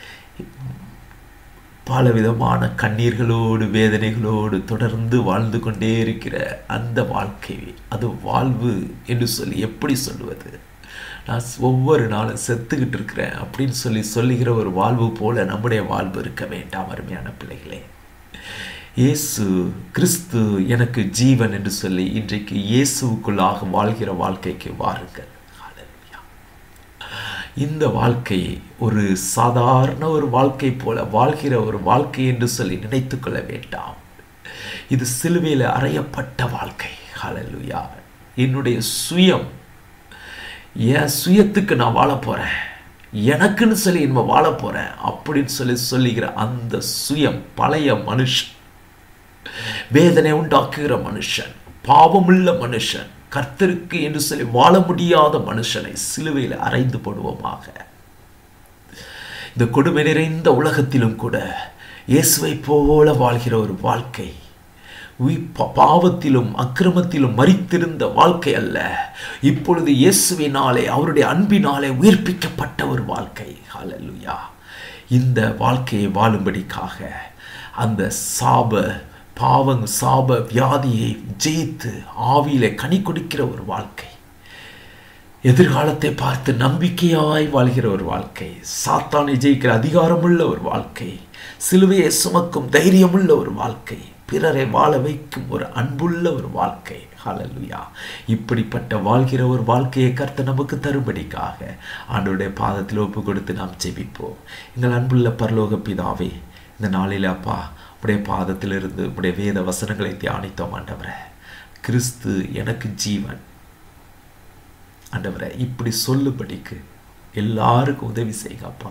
பலவிதமான கண்ணீர்களோடு வேதனைகளோடு தொடர்ந்து வாழ்ந்து கொண்டே இருக்கிற அந்த வாழ்க்கை அது வாழ்வு என்று சொல்லி எப்படி சொல்லுவது நான் ஒவ்வொரு நாளும் செத்துக்கிட்டு இருக்கிறேன் அப்படின்னு சொல்லி சொல்லுகிற ஒரு வாழ்வு போல நம்முடைய வாழ்வு இருக்க வேண்டாம் அருமையான பிள்ளைகளே இயேசு கிறிஸ்து எனக்கு ஜீவன் என்று சொல்லி இன்றைக்கு இயேசுவுக்குள்ளாக வாழ்கிற வாழ்க்கைக்கு வாருங்கள் ஹalleluya. இந்த வாழ்க்கை ஒரு சாதாரண ஒரு வாழ்க்கை போல வாழ்கிற ஒரு வாழ்க்கை என்று சொல்லி நினைத்து கொள்ள வேண்டாம் இது சிலுவையில் அறையப்பட்ட வாழ்க்கை ஹalleluya. என்னுடைய சுயம் என் சுயத்துக்கு நான் வாழ போறேன் எனக்குன்னு சொல்லி இனிமே வாழ போறேன் அப்படின்னு சொல்லி சொல்லுகிற அந்த சுயம் பழைய மனுஷன் வேதனை உண்டாக்குகிற மனுஷன் பாவமுள்ள மனுஷன் கர்த்தருக்கு என்று சொல்லி வாழ முடியாத மனுஷனை சிலுவையில் அறைந்து போடுவோமாக இந்த கொடுமை நிறைந்த உலகத்திலும் கூட இயேசுவை போல வாழ்கிற ஒரு வாழ்க்கை உய் பா- பாவத்திலும் அக்கிரமத்திலும் மறித்திருந்த வாழ்க்கை அல்ல இப்பொழுது இயேசுவினாலே அவருடைய அன்பினாலே உயிர்ப்பிக்கப்பட்ட ஒரு வாழ்க்கை ஹalleluya இந்த வாழ்க்கையை வாழும்படிக்காக அந்த சாப பாவம் சாப வியாதியை ஜெயித்து ஆவியிலே கனி கொடுக்கிற ஒரு வாழ்க்கை எதிர்காலத்தை பார்த்து நம்பிக்கையாய் வாழ்கிற ஒரு வாழ்க்கை சாத்தானை ஜெயிக்கிற அதிகாரமுள்ள ஒரு வாழ்க்கை சிலுவையை சுமக்கும் தைரியமுள்ள ஒரு வாழ்க்கை பிறரை வாழ வைக்கும் ஒரு அன்புள்ள ஒரு வாழ்க்கை ஹalleluya இப்படிப்பட்ட வாழ்கிற ஒரு வாழ்க்கையை கர்த்தர் நமக்கு தரும்படிக்காக ஆண்டவருடைய பாதத்தில் ஒப்பு கொடுத்து நாம் ஜெபிப்போம் எங்கள் அன்புள்ள பரலோக பிதாவே இந்த நாளில் அப்பா உடைய பாதத்திலிருந்து உடைய வேத வசனங்களை தியானித்தோம் ஆண்டவரே கிறிஸ்து எனக்கு ஜீவன் ஆண்டவரே இப்படி சொல்லுபடிக்கு எல்லாருக்கும் உதவி செய்யுங்கப்பா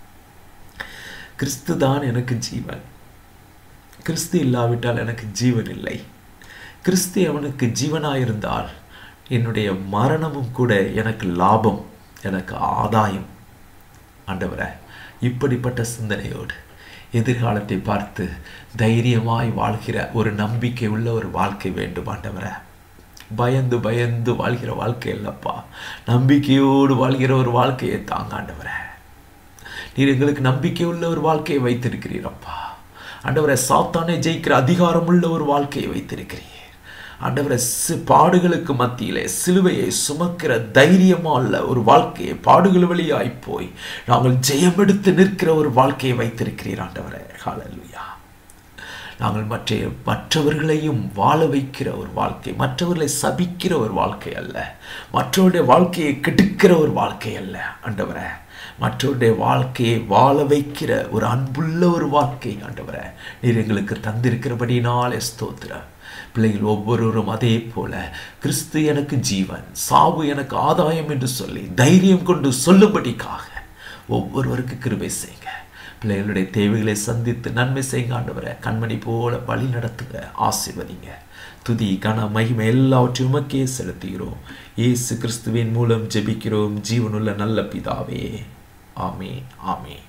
கிறிஸ்து தான் எனக்கு ஜீவன் கிறிஸ்து இல்லாவிட்டால் எனக்கு ஜீவன் இல்லை கிறிஸ்து அவனுக்கு ஜீவனாயிருந்தால் என்னுடைய மரணமும் கூட எனக்கு லாபம் எனக்கு ஆதாயம் ஆண்டவரே இப்படிப்பட்ட சிந்தனையோடு எதிர்காலத்தை பார்த்து தைரியமாய் வாழ்கிற ஒரு நம்பிக்கை உள்ள ஒரு வாழ்க்கை வேண்டும் ஆண்டவரே பயந்து பயந்து வாழ்கிற வாழ்க்கை இல்லப்பா நம்பிக்கையோடு வாழ்கிற ஒரு வாழ்க்கையை தாங்க ஆண்டவரே நீர் எங்களுக்கு நம்பிக்கை உள்ள ஒரு வாழ்க்கையை வைத்திருக்கிறீரப்பா ஆண்டவரை சாத்தானே ஜெயிக்கிற அதிகாரமுள்ள ஒரு வாழ்க்கையை வைத்திருக்கிறீர் ஆண்டவரை சி பாடுகளுக்கு மத்தியிலே சிலுவையை சுமக்கிற தைரியமா உள்ள ஒரு வாழ்க்கையை பாடுகள் வழியாய் போய் நாங்கள் ஜெயமெடுத்து நிற்கிற ஒரு வாழ்க்கையை வைத்திருக்கிறீர் ஆண்டவரே ஹalleluya நாங்கள் மற்ற மற்றவர்களையும் வாழ வைக்கிற ஒரு வாழ்க்கை மற்றவர்களை சபிக்கிற ஒரு வாழ்க்கை அல்ல மற்றவருடைய வாழ்க்கையை கெடுக்கிற ஒரு வாழ்க்கை அல்ல ஆண்டவரே மற்றவருடைய வாழ்க்கையை வாழ வைக்கிற ஒரு அன்புள்ள ஒரு வாழ்க்கை ஆண்டவரே நீர் எங்களுக்கு தந்திருக்கிறபடினாலே ஸ்தோத்திரம் பிள்ளைகள் ஒவ்வொருவரும் அதே போல கிறிஸ்து எனக்கு ஜீவன் சாவு எனக்கு ஆதாயம் என்று சொல்லி தைரியம் கொண்டு சொல்லும்படிக்காக ஒவ்வொருவருக்கு கிருபை செய்யுங்க பிள்ளைகளுடைய தேவைகளை சந்தித்து நன்மை செய்யுங்க ஆண்டவரை கண்மணி போல வழி நடத்துங்க ஆசீர்வதிங்க துதி கன மகிமை எல்லாவற்றையும் உமக்கே செலுத்துகிறோம் இயேசு கிறிஸ்துவின் மூலம் ஜெபிக்கிறோம் ஜீவனுள்ள நல்ல பிதாவே ஆமே ஆமே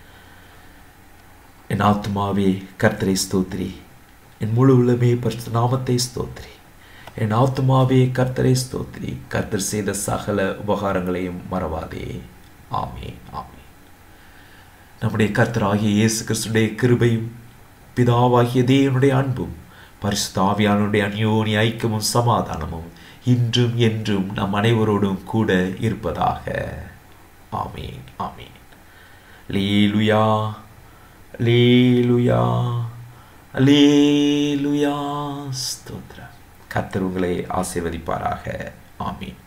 என் ஆத்மாவே கர்த்தரை ஸ்தோத்ரி என் முழு உள்ளமே பரிசு நாமத்தை ஸ்தோத்ரி என் ஆத்மாவே கர்த்தரை ஸ்தோத்ரி கர்த்தர் செய்த சகல உபகாரங்களையும் மறவாதே ஆமே ஆமே நம்முடைய கர்த்தராகிய இயேசு கிறிஸ்துடைய கிருபையும் பிதாவாகிய தேவனுடைய அன்பும் பரிசுத்தாவியானுடைய அந்யோனி ஐக்கியமும் சமாதானமும் இன்றும் என்றும் நம் அனைவரோடும் கூட இருப்பதாக ஆமீன் ஆமீன் லீலுயா லீலுயா லீலுயா ஸ்தோத்ரம் கர்த்தர் உங்களை ஆசீர்வதிப்பாராக ஆமீன்